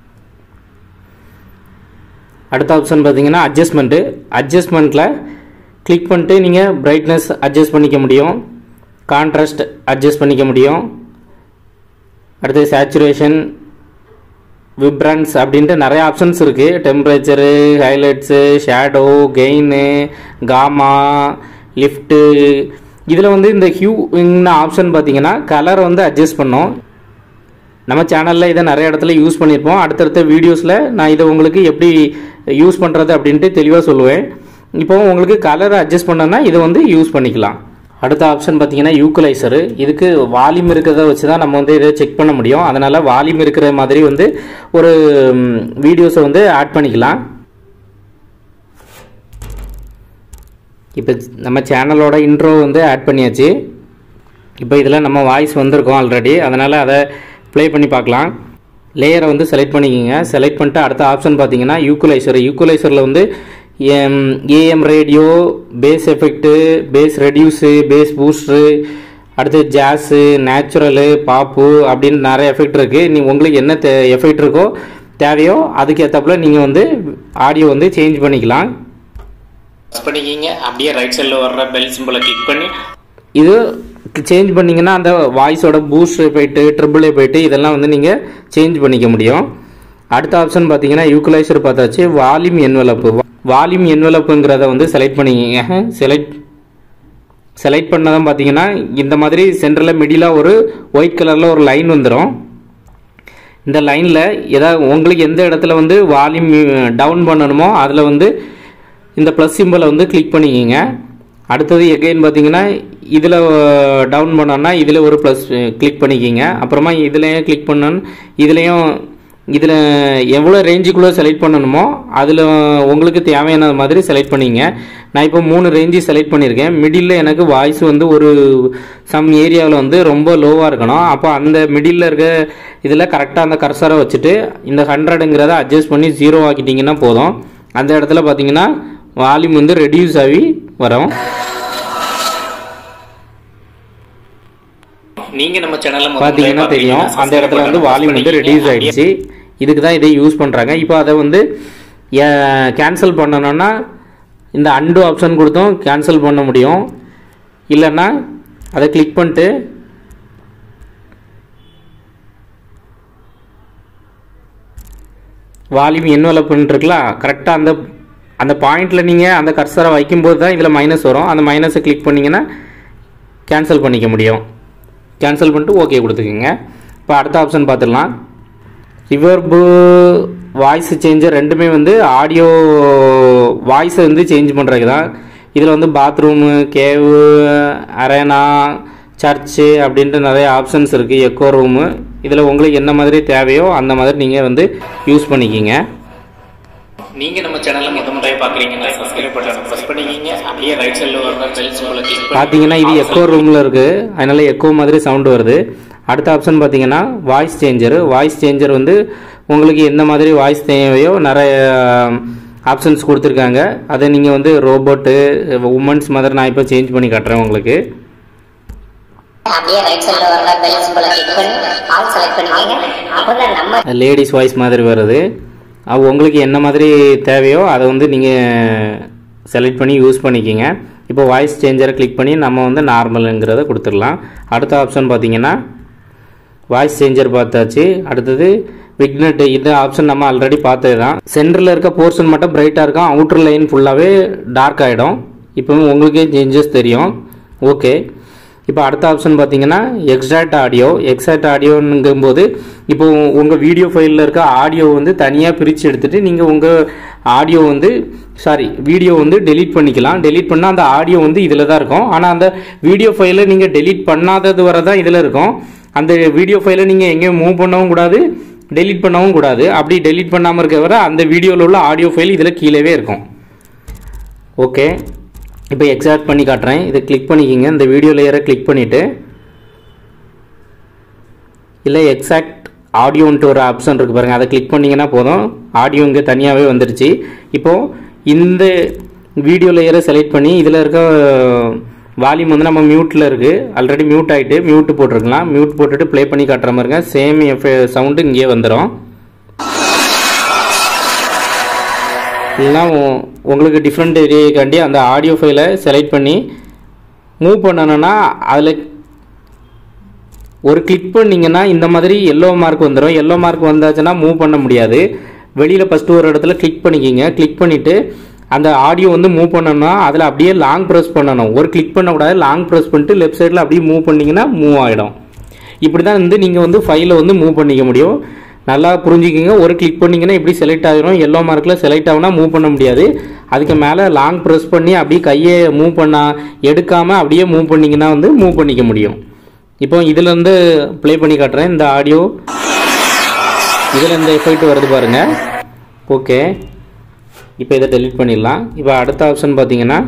அடுத்த ஆப்ஷன் பார்த்தீங்கன்னா அட்ஜஸ்ட்மெண்ட்டு அட்ஜஸ்ட்மெண்ட்டில் கிளிக் பண்ணிட்டு நீங்கள் பிரைட்னஸ் அட்ஜஸ்ட் பண்ணிக்க முடியும் கான்ட்ராஸ்ட் அட்ஜஸ்ட் பண்ணிக்க முடியும் அடுத்து சேச்சுரேஷன் விப்ரன்ஸ் அப்படின்ட்டு நிறைய ஆப்ஷன்ஸ் இருக்குது temperature highlights shadow gain gamma lift இதில் வந்து இந்த ஹியூ ஆப்ஷன் பார்த்தீங்கன்னா கலரை வந்து அட்ஜஸ்ட் பண்ணோம் நம்ம சேனலில் இதை நிறைய இடத்துல யூஸ் பண்ணியிருப்போம் அடுத்தடுத்த வீடியோஸில் நான் இதை உங்களுக்கு எப்படி யூஸ் பண்ணுறது அப்படின்ட்டு தெளிவாக சொல்லுவேன் இப்போ உங்களுக்கு கலரை அட்ஜஸ்ட் பண்ணோன்னா இதை வந்து யூஸ் பண்ணிக்கலாம் அடுத்த ஆப்ஷன் பார்த்தீங்கன்னா யூக்குலைசரு இதுக்கு வால்யூம் இருக்கிறத வச்சு தான் நம்ம வந்து இதை செக் பண்ண முடியும் அதனால் வால்யூம் இருக்கிற மாதிரி வந்து ஒரு வீடியோஸை வந்து ஆட் பண்ணிக்கலாம் இப்போ நம்ம சேனலோட இன்ட்ரோ வந்து ஆட் பண்ணியாச்சு இப்போ இதில் நம்ம வாய்ஸ் வந்திருக்கோம் ஆல்ரெடி அதனால் அதை ப்ளே பண்ணி பார்க்கலாம் லேயரை வந்து செலக்ட் பண்ணிக்கோங்க செலக்ட் பண்ணிட்டு அடுத்த ஆப்ஷன் பார்த்தீங்கன்னா யூக்குலைசர் யூக்குலைசரில் வந்து AM radio bass effect bass reduce bass booster அடுத்து ஜாஸு நேச்சுரலு பாப்பு அப்படின்னு நிறைய எஃபெக்ட் இருக்குது நீ உங்களுக்கு என்ன தே எஃபெக்ட் இருக்கோ தேவையோ அதுக்கு ஏற்றப்பில் நீங்கள் வந்து ஆடியோ வந்து சேஞ்ச் பண்ணிக்கலாம் ப்ரெஸ் பண்ணிக்கிங்க அப்படியே ரைட் சைடில் வர்ற பெல் சிம்பிளை கிளிக் பண்ணி இது சேஞ்ச் பண்ணிங்கன்னா அந்த வாய்ஸோட பூஸ்ட் போயிட்டு ட்ரிபிள் போயிட்டு இதெல்லாம் வந்து நீங்கள் சேஞ்ச் பண்ணிக்க முடியும் அடுத்த ஆப்ஷன் பார்த்தீங்கன்னா யூக்குலைசர் பார்த்தாச்சு வால்யூம் என்வலப்பு வால்யூம் என்வலப்புங்கிறத வந்து செலக்ட் பண்ணிக்கிங்க செலக்ட் செலக்ட் பண்ணதான் பார்த்தீங்கன்னா இந்த மாதிரி சென்டரில் மிடிலாக ஒரு ஒயிட் கலரில் ஒரு லைன் வந்துடும் இந்த லைனில் ஏதாவது உங்களுக்கு எந்த இடத்துல வந்து வால்யூம் டவுன் பண்ணணுமோ அதில் வந்து இந்த ப்ளஸ் சிம்பிளை வந்து கிளிக் பண்ணிக்கிங்க அடுத்தது எகைன் பார்த்தீங்கன்னா இதில் டவுன் பண்ணோன்னா இதில் ஒரு ப்ளஸ் கிளிக் பண்ணிக்கிங்க அப்புறமா இதுலேயும் கிளிக் பண்ணணும் இதுலேயும் இதில் எவ்வளோ ரேஞ்சுக்குள்ளே செலக்ட் பண்ணணுமோ அதில் உங்களுக்கு தேவையான மாதிரி செலக்ட் பண்ணிங்க நான் இப்போ மூணு ரேஞ்சு செலக்ட் பண்ணியிருக்கேன் மிடில் எனக்கு வாய்ஸ் வந்து ஒரு சம் ஏரியாவில் வந்து ரொம்ப லோவாக இருக்கணும் அப்போ அந்த மிடில் இருக்க இதில் கரெக்டாக அந்த கர்சரை வச்சுட்டு இந்த ஹண்ட்ரடுங்கிறத அட்ஜஸ்ட் பண்ணி ஜீரோ ஆக்கிட்டிங்கன்னா போதும் அந்த இடத்துல பார்த்தீங்கன்னா வால்யூம் வந்து ரெடியூஸ் ஆகி வரும் நீங்க நம்ம சேனல்ல பார்த்தீங்கன்னா தெரியும் அந்த இடத்துல வந்து வால்யூம் வந்து ரெடியூஸ் ஆயிடுச்சு இதுக்கு தான் இதை யூஸ் பண்ணுறாங்க இப்போ அதை வந்து கேன்சல் பண்ணணும்னா இந்த அண்டு ஆப்ஷன் கொடுத்தும் கேன்சல் பண்ண முடியும் இல்லைன்னா அதை கிளிக் பண்ணிட்டு வால்யூம் என்வலப் பண்ணிட்டுருக்கலாம் கரெக்டாக அந்த அந்த பாயிண்டில் நீங்கள் அந்த கர்சரை வைக்கும்போது தான் இதில் மைனஸ் வரும் அந்த மைனஸை கிளிக் பண்ணிங்கன்னா கேன்சல் பண்ணிக்க முடியும் கேன்சல் பண்ணிட்டு ஓகே கொடுத்துக்கோங்க இப்போ அடுத்த ஆப்ஷன் பார்த்துடலாம் ரிவர்பு வாய்ஸ் சேஞ்சர் ரெண்டுமே வந்து ஆடியோ வாய்ஸை வந்து சேஞ்ச் பண்ணுறதுக்கு தான் இதில் வந்து பாத்ரூமு கேவு அரேனா சர்ச்சு அப்படின்ட்டு நிறைய ஆப்ஷன்ஸ் இருக்குது எக்கோ ரூமு இதில் உங்களுக்கு என்ன மாதிரி தேவையோ அந்த மாதிரி நீங்கள் வந்து யூஸ் பண்ணிக்கிங்க நீங்க நம்ம சேனல்ல முத முறையா பாக்குறீங்கன்னா சப்ஸ்கிரைப் பட்டனை பிரஸ் பண்ணிக்கிங்க அப்படியே ரைட் சைடுல வர பெல் சிம்பிளை கிளிக் பண்ணி பார்த்தீங்கன்னா இது எக்கோ ரூமில் இருக்குது அதனால எக்கோ மாதிரி சவுண்டு வருது அடுத்த ஆப்ஷன் பார்த்தீங்கன்னா வாய்ஸ் சேஞ்சர் வாய்ஸ் சேஞ்சர் வந்து உங்களுக்கு எந்த மாதிரி வாய்ஸ் தேவையோ நிறைய ஆப்ஷன்ஸ் கொடுத்துருக்காங்க அதை நீங்கள் வந்து ரோபோட்டு உமன்ஸ் மாதிரி நான் இப்போ சேஞ்ச் பண்ணி காட்டுறேன் உங்களுக்கு அப்படியே ரைட் சைடுல வர பெல் சிம்பிளை கிளிக் பண்ணி ஆல் செலக்ட் பண்ணிக்கங்க அப்பதான் நம்ம லேடிஸ் வாய்ஸ் மாதிரி வருது அது உங்களுக்கு என்ன மாதிரி தேவையோ அதை வந்து நீங்கள் செலக்ட் பண்ணி யூஸ் பண்ணிக்கிங்க இப்போ வாய்ஸ் சேஞ்சரை கிளிக் பண்ணி நம்ம வந்து நார்மலுங்கிறத கொடுத்துடலாம் அடுத்த ஆப்ஷன் பார்த்தீங்கன்னா வாய்ஸ் சேஞ்சர் பார்த்தாச்சு அடுத்தது விக்னெட் இந்த ஆப்ஷன் நம்ம ஆல்ரெடி பார்த்தது தான் சென்டரில் இருக்க போர்ஷன் மட்டும் பிரைட்டாக இருக்கும் அவுட்டர் லைன் ஃபுல்லாகவே டார்க் ஆகிடும் இப்போ உங்களுக்கே சேஞ்சஸ் தெரியும் ஓகே இப்போ அடுத்த ஆப்ஷன் பார்த்தீங்கன்னா எக்ஸாக்ட் ஆடியோ எக்ஸாக்ட் ஆடியோங்கும்போது இப்போ உங்கள் வீடியோ ஃபைலில் இருக்க ஆடியோ வந்து தனியாக பிரித்து எடுத்துகிட்டு நீங்கள் உங்கள் ஆடியோ வந்து சாரி வீடியோ வந்து டெலீட் பண்ணிக்கலாம் டெலீட் பண்ணால் அந்த ஆடியோ வந்து இதில் தான் இருக்கும் ஆனால் அந்த வீடியோ ஃபைலை நீங்கள் டெலீட் பண்ணாதது வரை தான் இதில் இருக்கும் அந்த வீடியோ ஃபைலை நீங்கள் எங்கேயும் மூவ் பண்ணவும் கூடாது டெலீட் பண்ணவும் கூடாது அப்படி டெலீட் பண்ணாமல் இருக்க வரை அந்த வீடியோவில் உள்ள ஆடியோ ஃபைல் இதில் கீழேவே இருக்கும் ஓகே இப்போ எக்ஸாக்ட் பண்ணி காட்டுறேன் இதை கிளிக் பண்ணிக்கிங்க இந்த வீடியோ லேயரை கிளிக் பண்ணிவிட்டு இல்லை எக்ஸாக்ட் ஆடியோன்ட்டு ஒரு ஆப்ஷன் இருக்குது பாருங்கள் அதை கிளிக் பண்ணிங்கன்னா போதும் ஆடியோ இங்கே தனியாகவே வந்துருச்சு இப்போது இந்த வீடியோ லேயரை செலக்ட் பண்ணி இதில் இருக்க வால்யூம் வந்து நம்ம மியூட்டில் இருக்குது ஆல்ரெடி மியூட் ஆகிட்டு மியூட் போட்டிருக்கலாம் மியூட் போட்டுட்டு ப்ளே பண்ணி காட்டுற மாதிரிங்க சேம் எஃப் சவுண்டு இங்கேயே வந்துடும் இல்லைனா உ- உங்களுக்கு டிஃப்ரெண்ட் ஏரியாக்காண்டி அந்த ஆடியோ ஃபைலை செலக்ட் பண்ணி மூவ் பண்ணணும்னா அதில் ஒரு கிளிக் பண்ணிங்கன்னா இந்த மாதிரி எல்லோ மார்க் வந்துடும் எல்லோ மார்க் வந்தாச்சுன்னா மூவ் பண்ண முடியாது வெளியில் ஃபஸ்ட்டு ஒரு இடத்துல கிளிக் பண்ணிக்கிங்க கிளிக் பண்ணிவிட்டு அந்த ஆடியோ வந்து மூவ் பண்ணணும்னா அதில் அப்படியே லாங் ப்ரெஸ் பண்ணணும் ஒரு கிளிக் பண்ணக்கூடாது லாங் ப்ரெஸ் பண்ணிட்டு லெஃப்ட் சைடில் அப்படியே மூவ் பண்ணிங்கன்னா மூவ் ஆகிடும் இப்படி தான் வந்து நீங்கள் வந்து ஃபைலை வந்து மூவ் பண்ணிக்க முடியும் நல்லா புரிஞ்சுக்கிங்க ஒரு கிளிக் பண்ணிங்கன்னா இப்படி செலக்ட் ஆகிரும் எல்லோ மார்க்கில் செலக்ட் ஆகுனா மூவ் பண்ண முடியாது அதுக்கு மேலே லாங் ப்ரெஸ் பண்ணி அப்படியே கையை மூவ் பண்ணா எடுக்காமல் அப்படியே மூவ் பண்ணிங்கன்னா வந்து மூவ் பண்ணிக்க முடியும் இப்போ இதுலேருந்து ப்ளே பண்ணி காட்டுறேன் இந்த ஆடியோ இதில் இந்த எஃபெக்ட் வருது பாருங்க ஓகே இப்போ இதை டெலீட் பண்ணிடலாம் இப்போ அடுத்த ஆப்ஷன் பார்த்தீங்கன்னா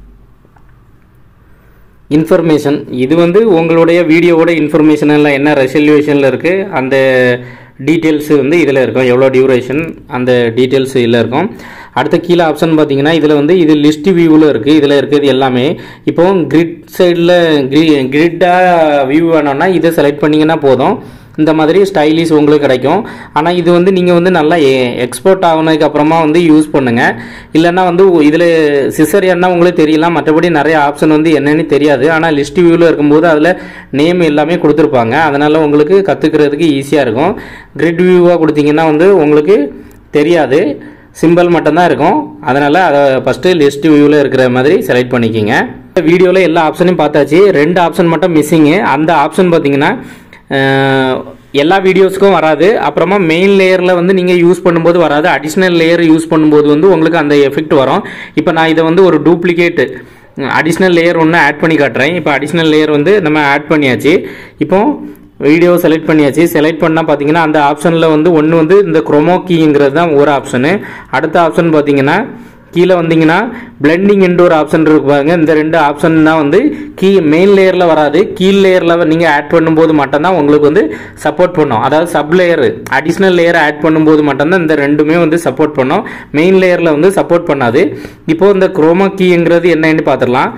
இன்ஃபர்மேஷன் இது வந்து உங்களுடைய வீடியோவோட இன்ஃபர்மேஷன் எல்லாம் என்ன ரெசல்யூஷனில் இருக்குது அந்த டீட்டெயில்ஸ் வந்து இதில் இருக்கும் எவ்வளோ டியூரேஷன் அந்த டீட்டெயில்ஸ் இதில் இருக்கும் அடுத்த கீழே ஆப்ஷன் பார்த்தீங்கன்னா இதில் வந்து இது லிஸ்ட் வியூவில் இருக்குது இதில் இருக்கிறது எல்லாமே இப்போ கிரிட் சைடில் கிரி கிரிட்டாக வியூ வேணும்னா இதை செலக்ட் பண்ணிங்கன்னா போதும் இந்த மாதிரி ஸ்டைலிஷ் உங்களுக்கு கிடைக்கும் ஆனால் இது வந்து நீங்கள் வந்து நல்லா எக்ஸ்போர்ட் ஆகுனதுக்கு அப்புறமா வந்து யூஸ் பண்ணுங்கள் இல்லைன்னா வந்து இதில் சிசர் என்ன உங்களுக்கு தெரியலாம் மற்றபடி நிறைய ஆப்ஷன் வந்து என்னன்னு தெரியாது ஆனால் லிஸ்ட் வியூவில் இருக்கும்போது அதில் நேம் எல்லாமே கொடுத்துருப்பாங்க அதனால் உங்களுக்கு கற்றுக்கிறதுக்கு ஈஸியாக இருக்கும் கிரிட் வியூவாக கொடுத்தீங்கன்னா வந்து உங்களுக்கு தெரியாது சிம்பிள் மட்டும்தான் இருக்கும் அதனால் அதை ஃபஸ்ட்டு லிஸ்ட் வியூவில் இருக்கிற மாதிரி செலக்ட் பண்ணிக்கிங்க வீடியோவில் எல்லா ஆப்ஷனையும் பார்த்தாச்சு ரெண்டு ஆப்ஷன் மட்டும் மிஸ்ஸிங்கு அந்த ஆப்ஷன் பார்த்தீங்கன்னா எல்லா வீடியோஸ்க்கும் வராது அப்புறமா மெயின் லேயரில் வந்து நீங்கள் யூஸ் பண்ணும்போது வராது அடிஷ்னல் லேயர் யூஸ் பண்ணும்போது வந்து உங்களுக்கு அந்த எஃபெக்ட் வரும் இப்போ நான் இதை வந்து ஒரு டூப்ளிகேட் அடிஷ்னல் லேயர் ஒன்று ஆட் பண்ணி காட்டுறேன் இப்போ அடிஷ்னல் லேயர் வந்து நம்ம ஆட் பண்ணியாச்சு இப்போ வீடியோ செலக்ட் பண்ணியாச்சு செலக்ட் பண்ணால் பார்த்தீங்கன்னா அந்த ஆப்ஷனில் வந்து ஒன்று வந்து இந்த குரோமோ கீங்கிறது தான் ஒரு ஆப்ஷனு அடுத்த ஆப்ஷன் பார்த்தீங்கன்னா கீழே வந்தீங்கன்னா பிளெண்டிங் என்று ஒரு ஆப்ஷன் இருக்கு பாருங்க இந்த ரெண்டு ஆப்ஷன் தான் வந்து கீ மெயின் லேயரில் வராது கீழ் லேயரில் நீங்கள் ஆட் பண்ணும்போது மட்டும்தான் உங்களுக்கு வந்து சப்போர்ட் பண்ணும் அதாவது sub layer additional layer add பண்ணும்போது மட்டும்தான் இந்த ரெண்டுமே வந்து சப்போர்ட் பண்ணும் மெயின் லேயரில் வந்து சப்போர்ட் பண்ணாது இப்போ இந்த குரோமா கீங்கிறது என்னன்னு பார்த்துடலாம்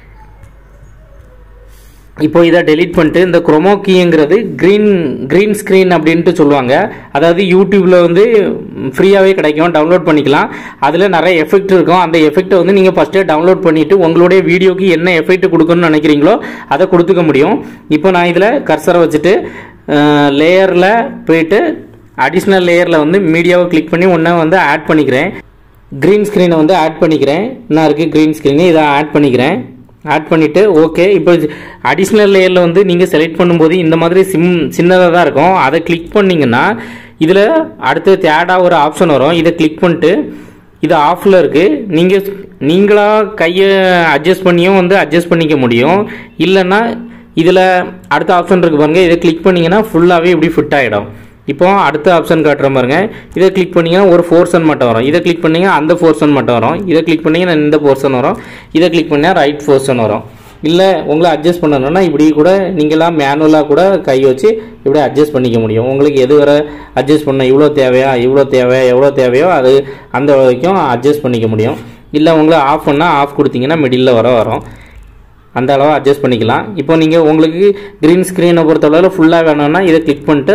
இப்போ இதை டெலீட் பண்ணிட்டு இந்த குரோமோ கீங்கிறது க்ரீன் க்ரீன் ஸ்க்ரீன் அப்படின்ட்டு சொல்லுவாங்க அதாவது யூடியூப்பில் வந்து ஃப்ரீயாகவே கிடைக்கும் டவுன்லோட் பண்ணிக்கலாம் அதில் நிறைய எஃபெக்ட் இருக்கும் அந்த எஃபெக்ட்டை வந்து நீங்கள் ஃபஸ்ட்டே டவுன்லோட் பண்ணிவிட்டு உங்களுடைய வீடியோக்கு என்ன எஃபெக்ட் கொடுக்கணும்னு நினைக்கிறீங்களோ அதை கொடுத்துக்க முடியும் இப்போ நான் இதில் கர்சரை வச்சுட்டு லேயரில் போயிட்டு அடிஷ்னல் லேயரில் வந்து மீடியாவை கிளிக் பண்ணி ஒன்றை வந்து ஆட் பண்ணிக்கிறேன் க்ரீன் ஸ்க்ரீனை வந்து ஆட் பண்ணிக்கிறேன் என்ன இருக்குது க்ரீன் ஸ்க்ரீனு இதை ஆட் பண்ணிக்கிறேன் ஆட் பண்ணிவிட்டு ஓகே இப்போ அடிஷ்னல் லேயரில் வந்து நீங்கள் செலக்ட் பண்ணும்போது இந்த மாதிரி சிம் சின்னதாக தான் இருக்கும் அதை கிளிக் பண்ணிங்கன்னா இதில் அடுத்து தேர்டாக ஒரு ஆப்ஷன் வரும் இதை கிளிக் பண்ணிட்டு இது ஆஃபில் இருக்குது நீங்கள் நீங்களாக கையை அட்ஜஸ்ட் பண்ணியும் வந்து அட்ஜஸ்ட் பண்ணிக்க முடியும் இல்லைன்னா இதில் அடுத்த ஆப்ஷன் இருக்குது பாருங்கள் இதை கிளிக் பண்ணிங்கன்னா ஃபுல்லாகவே இப்படி ஃபிட் ஆகிடும் இப்போ அடுத்த ஆப்ஷன் காட்டுற பாருங்க இதை கிளிக் பண்ணீங்கன்னா ஒரு போர்ஷன் மட்டும் வரும் இதை கிளிக் பண்ணீங்கன்னா அந்த போர்ஷன் மட்டும் வரும் இதை கிளிக் பண்ணீங்கன்னா இந்த போர்ஷன் வரும் இதை கிளிக் பண்ணால் ரைட் போர்ஷன் வரும் இல்லை உங்களை அட்ஜஸ்ட் பண்ணணும்னா இப்படி கூட நீங்களாம் மேனுவலாக கூட கை வச்சு இப்படி அட்ஜஸ்ட் பண்ணிக்க முடியும் உங்களுக்கு எது வரை அட்ஜஸ்ட் பண்ண இவ்வளோ தேவையா இவ்வளோ தேவை எவ்வளோ தேவையோ அது அந்த வரைக்கும் அட்ஜஸ்ட் பண்ணிக்க முடியும் இல்லை உங்களை ஆஃப் பண்ணால் ஆஃப் கொடுத்தீங்கன்னா மிடில் வர வரும் அந்த அளவு அட்ஜஸ்ட் பண்ணிக்கலாம் இப்போ நீங்கள் உங்களுக்கு க்ரீன் ஸ்க்ரீனை பொறுத்தளவில் ஃபுல்லாக வேணும்னா இதை கிளிக் பண்ணிட்டு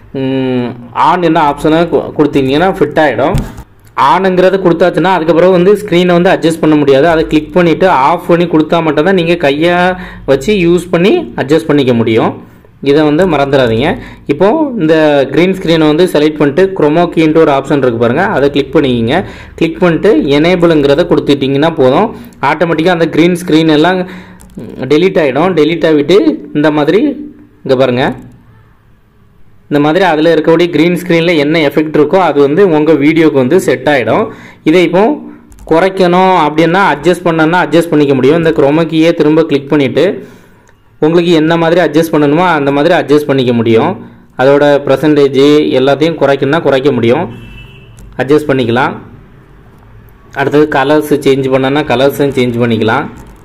ஆன் என்ன ஆப்ஷனை கொடுத்தீங்கன்னா ஃபிட் ஆகிடும் ஆனுங்கிறத கொடுத்தாச்சுன்னா அதுக்கப்புறம் வந்து ஸ்க்ரீனை வந்து அட்ஜஸ்ட் பண்ண முடியாது அதை கிளிக் பண்ணிவிட்டு ஆஃப் பண்ணி கொடுத்தா மட்டும்தான் நீங்கள் கையை வச்சு யூஸ் பண்ணி அட்ஜஸ்ட் பண்ணிக்க முடியும் இதை வந்து மறந்துடாதீங்க இப்போ இந்த க்ரீன் ஸ்க்ரீனை வந்து செலக்ட் பண்ணிட்டு குரோமோ கீன்ட்டு ஒரு ஆப்ஷன் இருக்குது பாருங்கள் அதை கிளிக் பண்ணிக்கிங்க கிளிக் பண்ணிட்டு எனேபிளுங்கிறத கொடுத்துட்டிங்கன்னா போதும் ஆட்டோமேட்டிக்காக அந்த க்ரீன் ஸ்க்ரீன் எல்லாம் டெலீட் ஆகிடும் டெலீட் ஆகிட்டு இந்த மாதிரி இங்கே பாருங்கள் இந்த மாதிரி அதில் இருக்கக்கூடிய க்ரீன் ஸ்க்ரீனில் என்ன எஃபெக்ட் இருக்கோ அது வந்து உங்கள் வீடியோக்கு வந்து செட் ஆகிடும் இதை இப்போ குறைக்கணும் அப்படின்னா அட்ஜஸ்ட் பண்ணனா அட்ஜஸ்ட் பண்ணிக்க முடியும் இந்த குரோமக்கியே திரும்ப கிளிக் பண்ணிவிட்டு உங்களுக்கு என்ன மாதிரி அட்ஜஸ்ட் பண்ணணுமோ அந்த மாதிரி அட்ஜஸ்ட் பண்ணிக்க முடியும் அதோட பர்சன்டேஜ் எல்லாத்தையும் குறைக்கணும்னா குறைக்க முடியும் அட்ஜஸ்ட் பண்ணிக்கலாம் அடுத்தது கலர்ஸ் சேஞ்ச் பண்ணனா கலர்ஸும் சேஞ்ச் பண்ணிக்கலாம்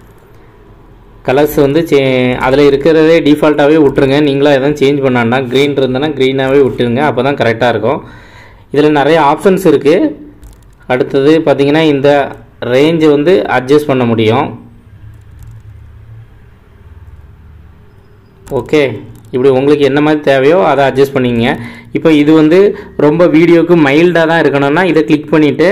கலர்ஸ் வந்து சே அதில் இருக்கிறதே டிஃபால்ட்டாகவே விட்டுருங்க நீங்களாக எதுவும் சேஞ்ச் பண்ணாண்டா க்ரீன் இருந்தனா க்ரீனாகவே விட்டுருங்க அப்போ தான் கரெக்டாக இருக்கும் இதில் நிறைய ஆப்ஷன்ஸ் இருக்குது அடுத்தது பார்த்திங்கன்னா இந்த ரேஞ்சை வந்து அட்ஜஸ்ட் பண்ண முடியும் ஓகே இப்படி உங்களுக்கு என்ன மாதிரி தேவையோ அதை அட்ஜஸ்ட் பண்ணிக்கங்க இப்போ இது வந்து ரொம்ப வீடியோக்கு மைல்டாக தான் இருக்கணும்னா இதை கிளிக் பண்ணிவிட்டு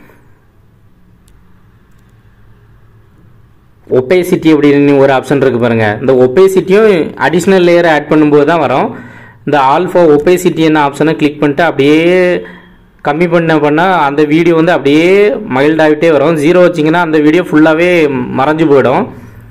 ஒப்பேசிட்டி அப்படின்னு ஒரு ஆப்ஷன் இருக்குது பாருங்கள் இந்த ஒப்பேசிட்டியும் அடிஷ்னல் லேயர் ஆட் பண்ணும்போது தான் வரும் இந்த ஆல்ஃபா ஒப்பேசிட்டி என்ன ஆப்ஷனை கிளிக் பண்ணிட்டு அப்படியே கம்மி பண்ண பண்ணால் அந்த வீடியோ வந்து அப்படியே மைல்டாகிட்டே வரும் ஜீரோ வச்சிங்கன்னா அந்த வீடியோ ஃபுல்லாகவே மறைஞ்சு போயிடும்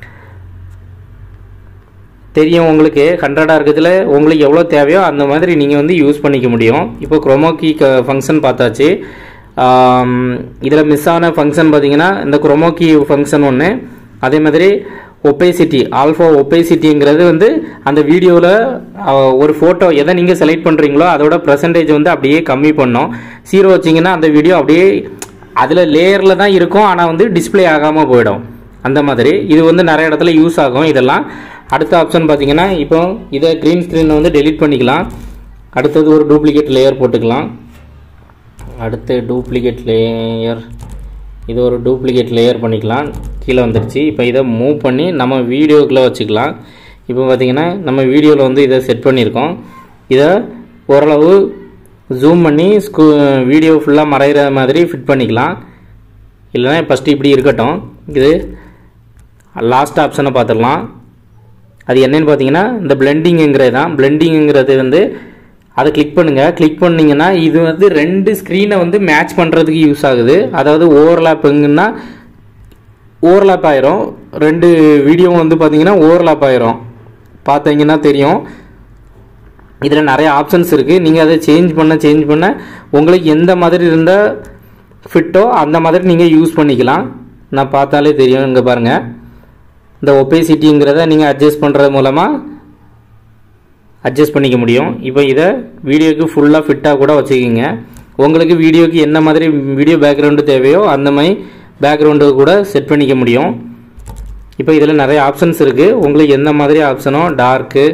தெரியும் உங்களுக்கு ஹண்ட்ரடாக இருக்கிறதுல உங்களுக்கு எவ்வளோ தேவையோ அந்த மாதிரி நீங்கள் வந்து யூஸ் பண்ணிக்க முடியும் இப்போ குரோமோக்கி ஃபங்க்ஷன் பார்த்தாச்சு இதில் மிஸ் ஆன ஃபங்க்ஷன் பார்த்தீங்கன்னா இந்த குரோமோக்கி ஃபங்க்ஷன் ஒன்று அதே மாதிரி ஒப்பேசிட்டி ஆல்ஃபா ஒப்பேசிட்டிங்கிறது வந்து அந்த வீடியோவில் ஒரு ஃபோட்டோ எதை நீங்கள் செலக்ட் பண்ணுறீங்களோ அதோட பர்சன்டேஜ் வந்து அப்படியே கம்மி பண்ணோம் ஜீரோ வச்சிங்கன்னா அந்த வீடியோ அப்படியே அதில் லேயரில் தான் இருக்கும் ஆனால் வந்து டிஸ்பிளே ஆகாமல் போயிடும் அந்த மாதிரி இது வந்து நிறைய இடத்துல யூஸ் ஆகும் இதெல்லாம் அடுத்த ஆப்ஷன் பார்த்தீங்கன்னா இப்போ இதை க்ரீன் ஸ்க்ரீனை வந்து டெலீட் பண்ணிக்கலாம் அடுத்தது ஒரு டூப்ளிகேட் லேயர் போட்டுக்கலாம் அடுத்து டூப்ளிகேட் லேயர் இது ஒரு டூப்ளிகேட் லேயர் பண்ணிக்கலாம் கீழே வந்துடுச்சு இப்போ இதை மூவ் பண்ணி நம்ம வீடியோக்குள்ளே வச்சுக்கலாம் இப்போ பார்த்திங்கன்னா நம்ம வீடியோவில் வந்து இதை செட் பண்ணியிருக்கோம் இதை ஓரளவு ஜூம் பண்ணி ஸ்கூ வீடியோ ஃபுல்லாக மறைகிற மாதிரி ஃபிட் பண்ணிக்கலாம் இல்லைனா ஃபஸ்ட்டு இப்படி இருக்கட்டும் இது லாஸ்ட் ஆப்ஷனை பார்த்துடலாம் அது என்னென்னு பார்த்தீங்கன்னா இந்த பிளெண்டிங்குங்கிறது தான் பிளெண்டிங்குங்கிறது வந்து அதை கிளிக் பண்ணுங்கள் கிளிக் பண்ணிங்கன்னா இது வந்து ரெண்டு ஸ்க்ரீனை வந்து மேட்ச் பண்ணுறதுக்கு யூஸ் ஆகுது அதாவது ஓவர்லாப்புங்கன்னா ஓவர்லாப் ஆயிரும் ரெண்டு வீடியோ வந்து பார்த்தீங்கன்னா ஓவர்லாப் ஆயிரும் பார்த்தீங்கன்னா தெரியும் இதில் நிறைய ஆப்ஷன்ஸ் இருக்குது நீங்கள் அதை சேஞ்ச் பண்ண சேஞ்ச் பண்ண உங்களுக்கு எந்த மாதிரி இருந்தால் ஃபிட்டோ அந்த மாதிரி நீங்கள் யூஸ் பண்ணிக்கலாம் நான் பார்த்தாலே தெரியும் இங்கே பாருங்கள் இந்த ஒபேசிட்டிங்கிறத நீங்கள் அட்ஜஸ்ட் பண்ணுறது மூலமாக அட்ஜஸ்ட் பண்ணிக்க முடியும் இப்போ இதை வீடியோக்கு ஃபுல்லாக ஃபிட்டாக கூட வச்சுக்கிங்க உங்களுக்கு வீடியோக்கு என்ன மாதிரி வீடியோ பேக்ரவுண்டு தேவையோ அந்த மாதிரி பேக்ரவுண்டு கூட செட் பண்ணிக்க முடியும் இப்போ இதில் நிறைய ஆப்ஷன்ஸ் இருக்குது உங்களுக்கு எந்த மாதிரி ஆப்ஷனோ டார்க்கு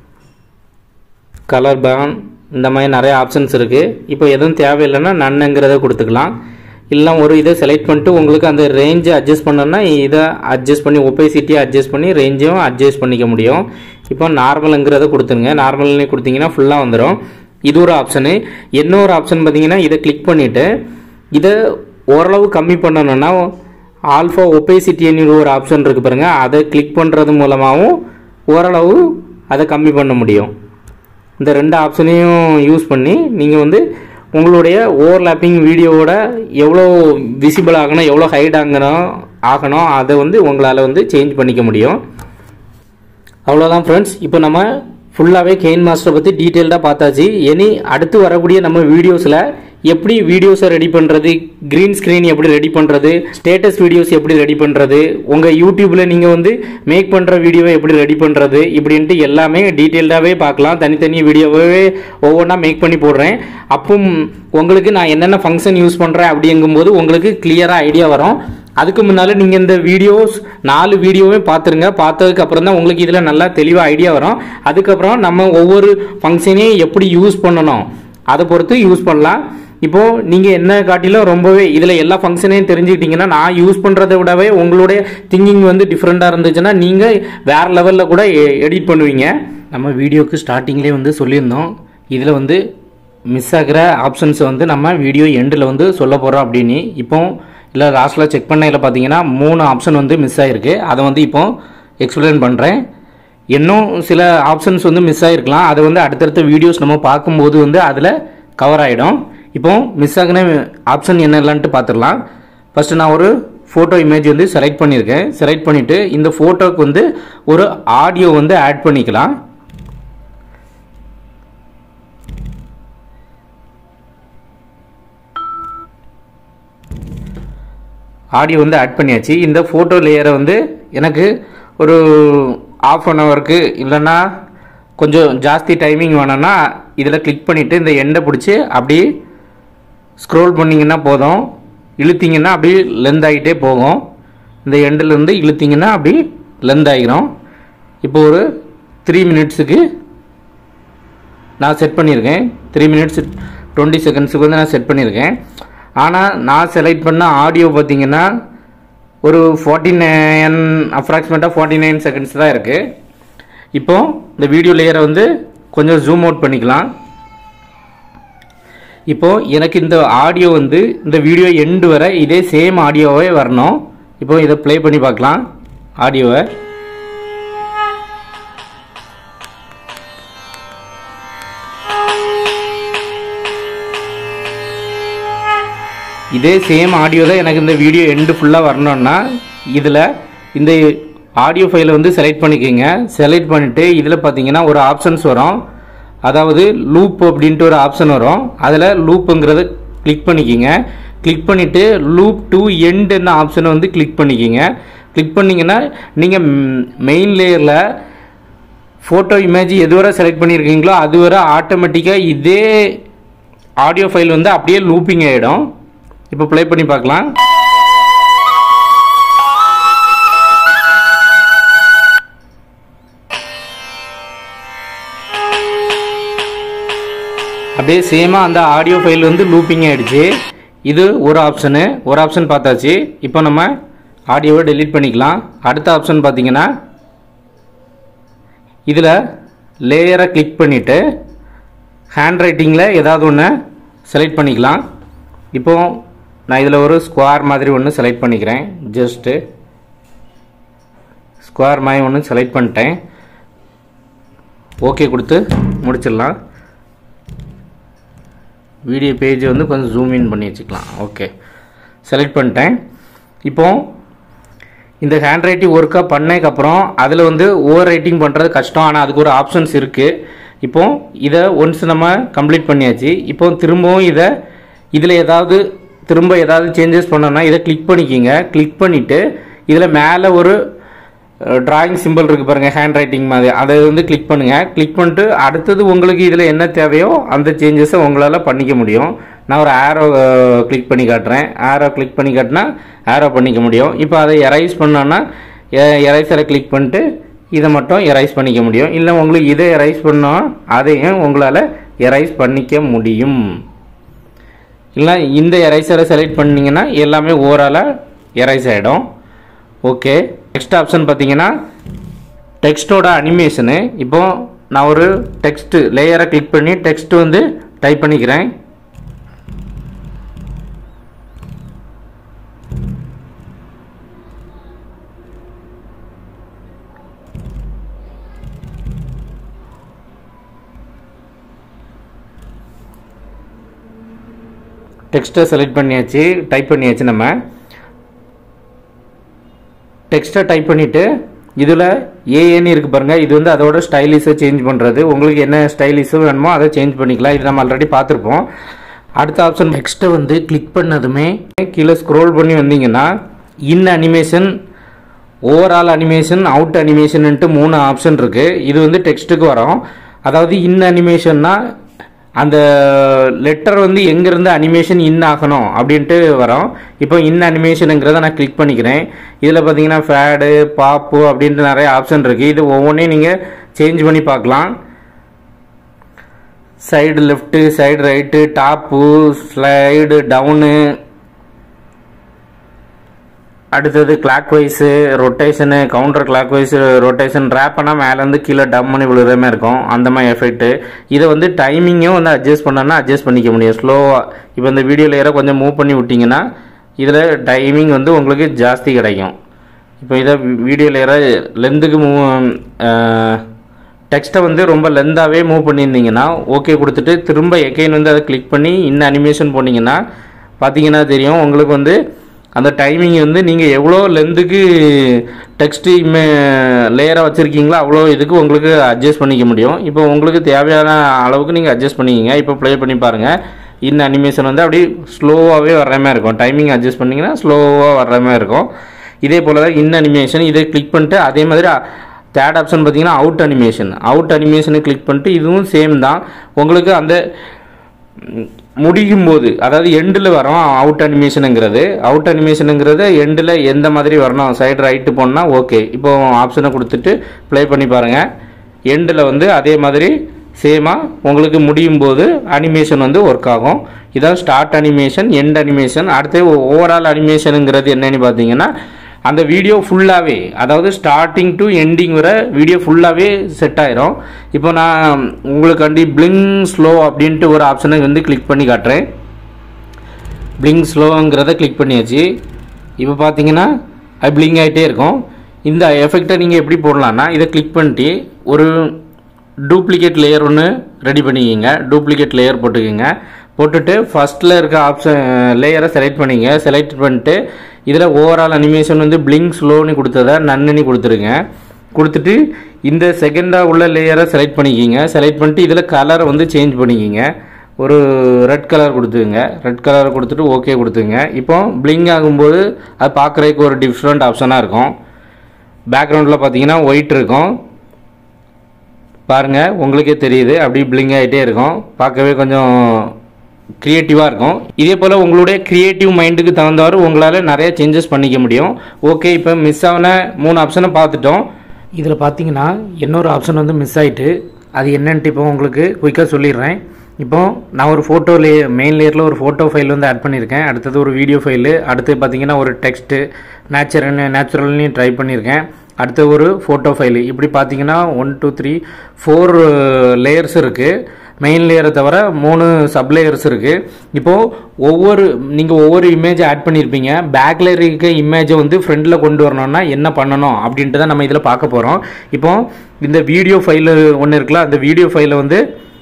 கலர் பேன் இந்த மாதிரி நிறைய ஆப்ஷன்ஸ் இருக்குது இப்போ எதுவும் தேவையில்லைன்னா நன்னுங்கிறத கொடுத்துக்கலாம் இல்லை ஒரு இதை செலக்ட் பண்ணிட்டு உங்களுக்கு அந்த ரேஞ்சை அட்ஜஸ்ட் பண்ணோன்னா இதை அட்ஜஸ்ட் பண்ணி ஒப்பேசிட்டியை அட்ஜஸ்ட் பண்ணி ரேஞ்சையும் அட்ஜஸ்ட் பண்ணிக்க முடியும் இப்போ நார்மலுங்கிறத கொடுத்துருங்க நார்மல்னு கொடுத்தீங்கன்னா ஃபுல்லாக வந்துடும் இது ஒரு ஆப்ஷனு இன்னொரு ஆப்ஷன் பார்த்தீங்கன்னா இதை கிளிக் பண்ணிவிட்டு இதை ஓரளவு கம்மி பண்ணணும்னா ஆல்ஃபா ஒப்பேசிட்டின்னு ஒரு ஆப்ஷன் இருக்குது பாருங்கள் அதை கிளிக் பண்ணுறது மூலமாகவும் ஓரளவு அதை கம்மி பண்ண முடியும் இந்த ரெண்டு ஆப்ஷனையும் யூஸ் பண்ணி நீங்கள் வந்து உங்களுடைய ஓவர்லாப்பிங் வீடியோவோட எவ்வளோ விசிபிள் ஆகணும் எவ்வளோ ஹைட் ஆகணும் ஆகணும் அதை வந்து உங்களால் வந்து சேஞ்ச் பண்ணிக்க முடியும் அவ்வளோதான் ஃப்ரெண்ட்ஸ் இப்போ நம்ம ஃபுல்லாகவே கெயின் மாஸ்டரை பற்றி டீட்டெயில்டாக பார்த்தாச்சு இனி அடுத்து வரக்கூடிய நம்ம வீடியோஸில் எப்படி வீடியோஸை ரெடி பண்ணுறது க்ரீன் ஸ்க்ரீன் எப்படி ரெடி பண்ணுறது ஸ்டேட்டஸ் வீடியோஸ் எப்படி ரெடி பண்ணுறது உங்கள் யூடியூப்பில் நீங்கள் வந்து மேக் பண்ணுற வீடியோவை எப்படி ரெடி பண்ணுறது இப்படின்ட்டு எல்லாமே டீட்டெயில்டாகவே பார்க்கலாம் தனித்தனி வீடியோவே ஒவ்வொன்றா மேக் பண்ணி போடுறேன் அப்பவும் உங்களுக்கு நான் என்னென்ன ஃபங்க்ஷன் யூஸ் பண்ணுறேன் அப்படிங்கும்போது உங்களுக்கு கிளியராக ஐடியா வரும் அதுக்கு முன்னால் நீங்கள் இந்த வீடியோஸ் நாலு வீடியோவே பார்த்துருங்க பார்த்ததுக்கு அப்புறம் தான் உங்களுக்கு இதில் நல்லா தெளிவாக ஐடியா வரும் அதுக்கப்புறம் நம்ம ஒவ்வொரு ஃபங்க்ஷனையும் எப்படி யூஸ் பண்ணணும் அதை பொறுத்து யூஸ் பண்ணலாம் இப்போ நீங்கள் என்ன காட்டிலும் ரொம்பவே இதில் எல்லா ஃபங்க்ஷனையும் தெரிஞ்சுக்கிட்டீங்கன்னா நான் யூஸ் பண்ணுறதை விடவே உங்களுடைய திங்கிங் வந்து டிஃப்ரெண்ட்டாக இருந்துச்சுன்னா நீங்கள் வேற லெவலில் கூட எடிட் பண்ணுவீங்க நம்ம வீடியோக்கு ஸ்டார்டிங்லேயே வந்து சொல்லியிருந்தோம் இதில் வந்து மிஸ் ஆகிற ஆப்ஷன்ஸை வந்து நம்ம வீடியோ எண்டில் வந்து சொல்ல போகிறோம் அப்படின்னு இப்போ இல்லை லாஸ்ட்டில் செக் பண்ணையில் பார்த்தீங்கன்னா மூணு ஆப்ஷன் வந்து மிஸ் ஆகிருக்கு அதை வந்து இப்போ எக்ஸ்பிளைன் பண்ணுறேன் இன்னும் சில ஆப்ஷன்ஸ் வந்து மிஸ் ஆகிருக்கலாம் அதை வந்து அடுத்தடுத்த வீடியோஸ் நம்ம பார்க்கும்போது வந்து அதில் கவர் ஆகிடும் இப்போ மிஸ் ஆகின ஆப்ஷன் என்னெல்லான்ட்டு பார்த்துடலாம் ஃபஸ்ட்டு நான் ஒரு ஃபோட்டோ இமேஜ் வந்து செலக்ட் பண்ணியிருக்கேன் செலக்ட் பண்ணிவிட்டு இந்த ஃபோட்டோக்கு வந்து ஒரு ஆடியோ வந்து ஆட் பண்ணிக்கலாம் ஆடியோ வந்து ஆட் பண்ணியாச்சு இந்த ஃபோட்டோ லேயரை வந்து எனக்கு ஒரு ஆஃப் அன் ஹவருக்கு இல்லைன்னா கொஞ்சம் ஜாஸ்தி டைமிங் வேணும்னா இதில் கிளிக் பண்ணிவிட்டு இந்த எண்டை பிடிச்சி அப்படியே ஸ்க்ரோல் பண்ணிங்கன்னா போதும் இழுத்தீங்கன்னா அப்படியே லென்த் ஆகிட்டே போகும் இந்த எண்டிலேருந்து இழுத்தீங்கன்னா அப்படி லென்த் ஆகிரும் இப்போ ஒரு த்ரீ மினிட்ஸுக்கு நான் செட் பண்ணியிருக்கேன் த்ரீ மினிட்ஸ் டுவெண்ட்டி செகண்ட்ஸுக்கு வந்து நான் செட் பண்ணியிருக்கேன் ஆனால் நான் செலக்ட் பண்ண ஆடியோ பார்த்தீங்கன்னா ஒரு ஃபார்ட்டி நைன் அப்ராக்சிமேட்டாக ஃபார்ட்டி நைன் செகண்ட்ஸ் தான் இருக்குது இப்போ இந்த வீடியோ லேயரை வந்து கொஞ்சம் ஜூம் அவுட் பண்ணிக்கலாம் இப்போ எனக்கு இந்த ஆடியோ வந்து இந்த வீடியோ எண்டு வரை இதே சேம் ஆடியோவே வரணும் இப்போ இதை ப்ளே பண்ணி பார்க்கலாம் ஆடியோவை இதே சேம் ஆடியோ தான் எனக்கு இந்த வீடியோ எண்டு ஃபுல்லாக வரணும்னா இதில் இந்த ஆடியோ ஃபைலை வந்து செலக்ட் பண்ணிக்கோங்க செலக்ட் பண்ணிவிட்டு இதில் பார்த்தீங்கன்னா ஒரு ஆப்ஷன்ஸ் வரும் அதாவது லூப் அப்படின்ட்டு ஒரு ஆப்ஷன் வரும் அதில் லூப்புங்கிறத கிளிக் பண்ணிக்கிங்க கிளிக் பண்ணிவிட்டு லூப் டு எண்ட் என்ன ஆப்ஷனை வந்து கிளிக் பண்ணிக்கிங்க கிளிக் பண்ணிங்கன்னா நீங்கள் மெயின் லேயரில் ஃபோட்டோ இமேஜ் எதுவரை செலக்ட் பண்ணியிருக்கீங்களோ அதுவரை ஆட்டோமேட்டிக்காக இதே ஆடியோ ஃபைல் வந்து அப்படியே லூப்பிங் ஆகிடும் இப்போ ப்ளே பண்ணி பார்க்கலாம் அப்படியே சேமாக அந்த ஆடியோ ஃபைல் வந்து லூப்பிங் ஆகிடுச்சு இது ஒரு ஆப்ஷனு ஒரு ஆப்ஷன் பார்த்தாச்சு இப்போ நம்ம ஆடியோவை டெலீட் பண்ணிக்கலாம் அடுத்த ஆப்ஷன் பார்த்தீங்கன்னா இதில் லேயரை கிளிக் பண்ணிவிட்டு ஹேண்ட் ரைட்டிங்கில் ஏதாவது ஒன்று செலக்ட் பண்ணிக்கலாம் இப்போ நான் இதில் ஒரு ஸ்கொயர் மாதிரி ஒன்று செலக்ட் பண்ணிக்கிறேன் ஜஸ்ட்டு ஸ்கொயர் மாதிரி ஒன்று செலக்ட் பண்ணிட்டேன் ஓகே கொடுத்து முடிச்சிடலாம் வீடியோ பேஜ் வந்து கொஞ்சம் ஜூம் இன் பண்ணி வச்சுக்கலாம் ஓகே செலக்ட் பண்ணிட்டேன் இப்போ இந்த ஹேண்ட் ரைட்டிங் ஒர்க்காக பண்ணதுக்கப்புறம் அதில் வந்து ஓவர் ரைட்டிங் பண்ணுறது கஷ்டம் ஆனால் அதுக்கு ஒரு ஆப்ஷன்ஸ் இருக்குது இப்போ இதை ஒன்ஸ் நம்ம கம்ப்ளீட் பண்ணியாச்சு இப்போ திரும்பவும் இதை இதில் ஏதாவது திரும்ப ஏதாவது சேஞ்சஸ் பண்ணோன்னா இதை கிளிக் பண்ணிக்கிங்க கிளிக் பண்ணிவிட்டு இதில் மேலே ஒரு டிராயிங் சிம்பிள் இருக்குது பாருங்கள் ஹேண்ட் ரைட்டிங் மாதிரி அதை வந்து கிளிக் பண்ணுங்கள் கிளிக் பண்ணிட்டு அடுத்தது உங்களுக்கு இதில் என்ன தேவையோ அந்த சேஞ்சஸை உங்களால் பண்ணிக்க முடியும் நான் ஒரு ஆரோ கிளிக் பண்ணி காட்டுறேன் ஆரோ கிளிக் பண்ணி காட்டினா ஆரோ பண்ணிக்க முடியும் இப்போ அதை எரைஸ் பண்ணோன்னா எரைஸரை கிளிக் பண்ணிட்டு இதை மட்டும் எரைஸ் பண்ணிக்க முடியும் இல்லை உங்களுக்கு இதை எரைஸ் பண்ணோம் அதையும் உங்களால் எரைஸ் பண்ணிக்க முடியும் இல்லை இந்த எரைஸரை செலக்ட் பண்ணிங்கன்னா எல்லாமே ஓவராலாக எரைஸ் ஆகிடும் ஓகே நெக்ஸ்ட் ஆப்ஷன் பார்த்தீங்கன்னா டெக்ஸ்ட்டோட அனிமேஷனு இப்போ நான் ஒரு டெக்ஸ்ட் லேயரை கிளிக் பண்ணி டெக்ஸ்ட் வந்து டைப் பண்ணிக்கிறேன் டெக்ஸ்ட்டை செலக்ட் பண்ணியாச்சு டைப் பண்ணியாச்சு நம்ம டெக்ஸ்ட்டை டைப் பண்ணிவிட்டு இதில் ஏஏன்னு இருக்குது பாருங்கள் இது வந்து அதோட ஸ்டைலிஷை சேஞ்ச் பண்ணுறது உங்களுக்கு என்ன ஸ்டைலிஷோ வேணுமோ அதை சேஞ்ச் பண்ணிக்கலாம் இது நம்ம ஆல்ரெடி பார்த்துருப்போம் அடுத்த ஆப்ஷன் டெக்ஸ்ட்டை வந்து கிளிக் பண்ணதுமே கீழே ஸ்க்ரோல் பண்ணி வந்தீங்கன்னா in animation overall animation out அனிமேஷன்ட்டு மூணு ஆப்ஷன் இருக்குது இது வந்து டெக்ஸ்ட்டுக்கு வரும் அதாவது இன் அனிமேஷன்னா அந்த லெட்டர் வந்து எங்கேருந்து அனிமேஷன் இன் ஆகணும் அப்படின்ட்டு வரும் இப்போ இன் அனிமேஷனுங்கிறத நான் கிளிக் பண்ணிக்கிறேன் இதில் பார்த்தீங்கன்னா ஃபேடு பாப்பு அப்படின்ட்டு நிறைய ஆப்ஷன் இருக்குது இது ஒவ்வொன்றையும் நீங்கள் சேஞ்ச் பண்ணி பார்க்கலாம் side left side right top slide down அடுத்தது clockwise rotation counter clockwise rotation wrap பண்ணால் மேலேருந்து கீழே டம் பண்ணி விழுகிற மாதிரி இருக்கும் அந்த மாதிரி எஃபெக்ட்டு இதை வந்து டைமிங்கும் வந்து அட்ஜஸ்ட் பண்ணோன்னா அட்ஜஸ்ட் பண்ணிக்க முடியும் ஸ்லோவாக இப்போ இந்த வீடியோ லேயரை கொஞ்சம் மூவ் பண்ணி விட்டிங்கன்னா இதில் டைமிங் வந்து உங்களுக்கு ஜாஸ்தி கிடைக்கும் இப்போ இதை வீடியோ லேயரை லென்த்துக்கு மூவ் டெக்ஸ்ட்டை வந்து ரொம்ப லென்த்தாகவே மூவ் பண்ணியிருந்தீங்கன்னா ஓகே கொடுத்துட்டு திரும்ப எகைன் வந்து அதை கிளிக் பண்ணி இன்னும் அனிமேஷன் போனீங்கன்னா பார்த்தீங்கன்னா தெரியும் உங்களுக்கு வந்து அந்த டைமிங் வந்து நீங்கள் எவ்வளோ லென்த்துக்கு டெக்ஸ்ட்டு இமே லேயராக வச்சுருக்கீங்களோ அவ்வளோ இதுக்கு உங்களுக்கு அட்ஜஸ்ட் பண்ணிக்க முடியும் இப்போ உங்களுக்கு தேவையான அளவுக்கு நீங்கள் அட்ஜஸ்ட் பண்ணிக்கிங்க இப்போ ப்ளே பண்ணி பாருங்கள் இன்னும் அனிமேஷன் வந்து அப்படியே ஸ்லோவாகவே வர்ற மாதிரி இருக்கும் டைமிங் அட்ஜஸ்ட் பண்ணிங்கன்னா ஸ்லோவாக வர்ற மாதிரி இருக்கும் இதே போல் தான் இன் அனிமேஷன் இதை கிளிக் பண்ணிட்டு அதே மாதிரி தேர்ட் ஆப்ஷன் பார்த்தீங்கன்னா அவுட் அனிமேஷன் அவுட் அனிமேஷனை கிளிக் பண்ணிட்டு இதுவும் சேம் தான் உங்களுக்கு அந்த ம், முடியும் போது அதாவது எண்டில் வரும் அவுட் அனிமேஷனுங்கிறது அவுட் அனிமேஷனுங்கிறது எண்டில் எந்த மாதிரி வரணும் சைடு ரைட்டு போனால் ஓகே இப்போ ஆப்ஷனை கொடுத்துட்டு ப்ளே பண்ணி பாருங்கள் எண்டில் வந்து அதே மாதிரி சேமாக உங்களுக்கு முடியும் போது அனிமேஷன் வந்து ஒர்க் ஆகும் இதான் ஸ்டார்ட் அனிமேஷன் எண்ட் அனிமேஷன் அடுத்து ஓவரால் அனிமேஷனுங்கிறது என்னன்னு பார்த்தீங்கன்னா அந்த வீடியோ ஃபுல்லாகவே அதாவது ஸ்டார்டிங் டு எண்டிங் வரை வீடியோ ஃபுல்லாகவே செட் ஆயிரும் இப்போ நான் உங்களுக்காண்டி பிளிங் ஸ்லோ அப்படின்ட்டு ஒரு ஆப்ஷனை வந்து கிளிக் பண்ணி காட்டுறேன் பிளிங் ஸ்லோங்கிறத கிளிக் பண்ணியாச்சு இப்போ பார்த்தீங்கன்னா அது பிளிங் ஆகிட்டே இருக்கும் இந்த எஃபெக்டை நீங்கள் எப்படி போடலான்னா இதை கிளிக் பண்ணிட்டு ஒரு டூப்ளிகேட் லேயர் ஒன்று ரெடி பண்ணிக்கிங்க டூப்ளிகேட் லேயர் போட்டுக்கோங்க போட்டுட்டு ஃபஸ்ட்டில் இருக்க ஆப்ஷன் லேயரை செலக்ட் பண்ணிங்க செலக்ட் பண்ணிட்டு இதில் ஓவரால் அனிமேஷன் வந்து பிளிங்க் ஸ்லோன்னு கொடுத்ததை நன்னி கொடுத்துருங்க கொடுத்துட்டு இந்த செகண்டாக உள்ள லேயரை செலக்ட் பண்ணிக்கிங்க செலக்ட் பண்ணிட்டு இதில் கலரை வந்து சேஞ்ச் பண்ணிக்கிங்க ஒரு ரெட் கலர் கொடுத்துங்க ரெட் கலர் கொடுத்துட்டு ஓகே கொடுத்துங்க இப்போ பிளிங் ஆகும்போது அது பார்க்குறதுக்கு ஒரு டிஃப்ரெண்ட் ஆப்ஷனாக இருக்கும் பேக்ரவுண்டில் பார்த்தீங்கன்னா ஒயிட் இருக்கும் பாருங்கள் உங்களுக்கே தெரியுது அப்படி பிளிங் ஆகிட்டே இருக்கும் பார்க்கவே கொஞ்சம் க்ரியேட்டிவாக இருக்கும் இதே போல் உங்களுடைய க்ரியேட்டிவ் மைண்டுக்கு தகுந்தவாறு உங்களால் நிறைய சேஞ்சஸ் பண்ணிக்க முடியும் ஓகே இப்போ மிஸ் ஆன மூணு ஆப்ஷனை பார்த்துட்டோம் இதில் பார்த்தீங்கன்னா இன்னொரு ஆப்ஷன் வந்து மிஸ் ஆயிட்டு அது என்னன்ட்டு இப்போ உங்களுக்கு குயிக்காக சொல்லிடுறேன் இப்போ நான் ஒரு ஃபோட்டோ லே மெயின் லேயரில் ஒரு ஃபோட்டோ ஃபைல் வந்து ஆட் பண்ணியிருக்கேன் அடுத்தது ஒரு வீடியோ ஃபைலு அடுத்து பார்த்தீங்கன்னா ஒரு டெக்ஸ்ட்டு நேச்சுரல் நேச்சுரல்லையும் ட்ரை பண்ணியிருக்கேன் அடுத்து ஒரு ஃபோட்டோ ஃபைலு இப்படி பார்த்தீங்கன்னா one two three four layers இருக்குது மெயின் லேயரை தவிர மூணு சப் லேயர்ஸ் இருக்குது இப்போது ஒவ்வொரு நீங்கள் ஒவ்வொரு இமேஜ் ஆட் பண்ணியிருப்பீங்க பேக்கில் இருக்க இமேஜை வந்து ஃப்ரண்டில் கொண்டு வரணும்னா என்ன பண்ணணும் அப்படின்ட்டு தான் நம்ம இதில் பார்க்க போகிறோம் இப்போ இந்த வீடியோ ஃபைலு ஒன்று இருக்குல்ல அந்த வீடியோ ஃபைலை வந்து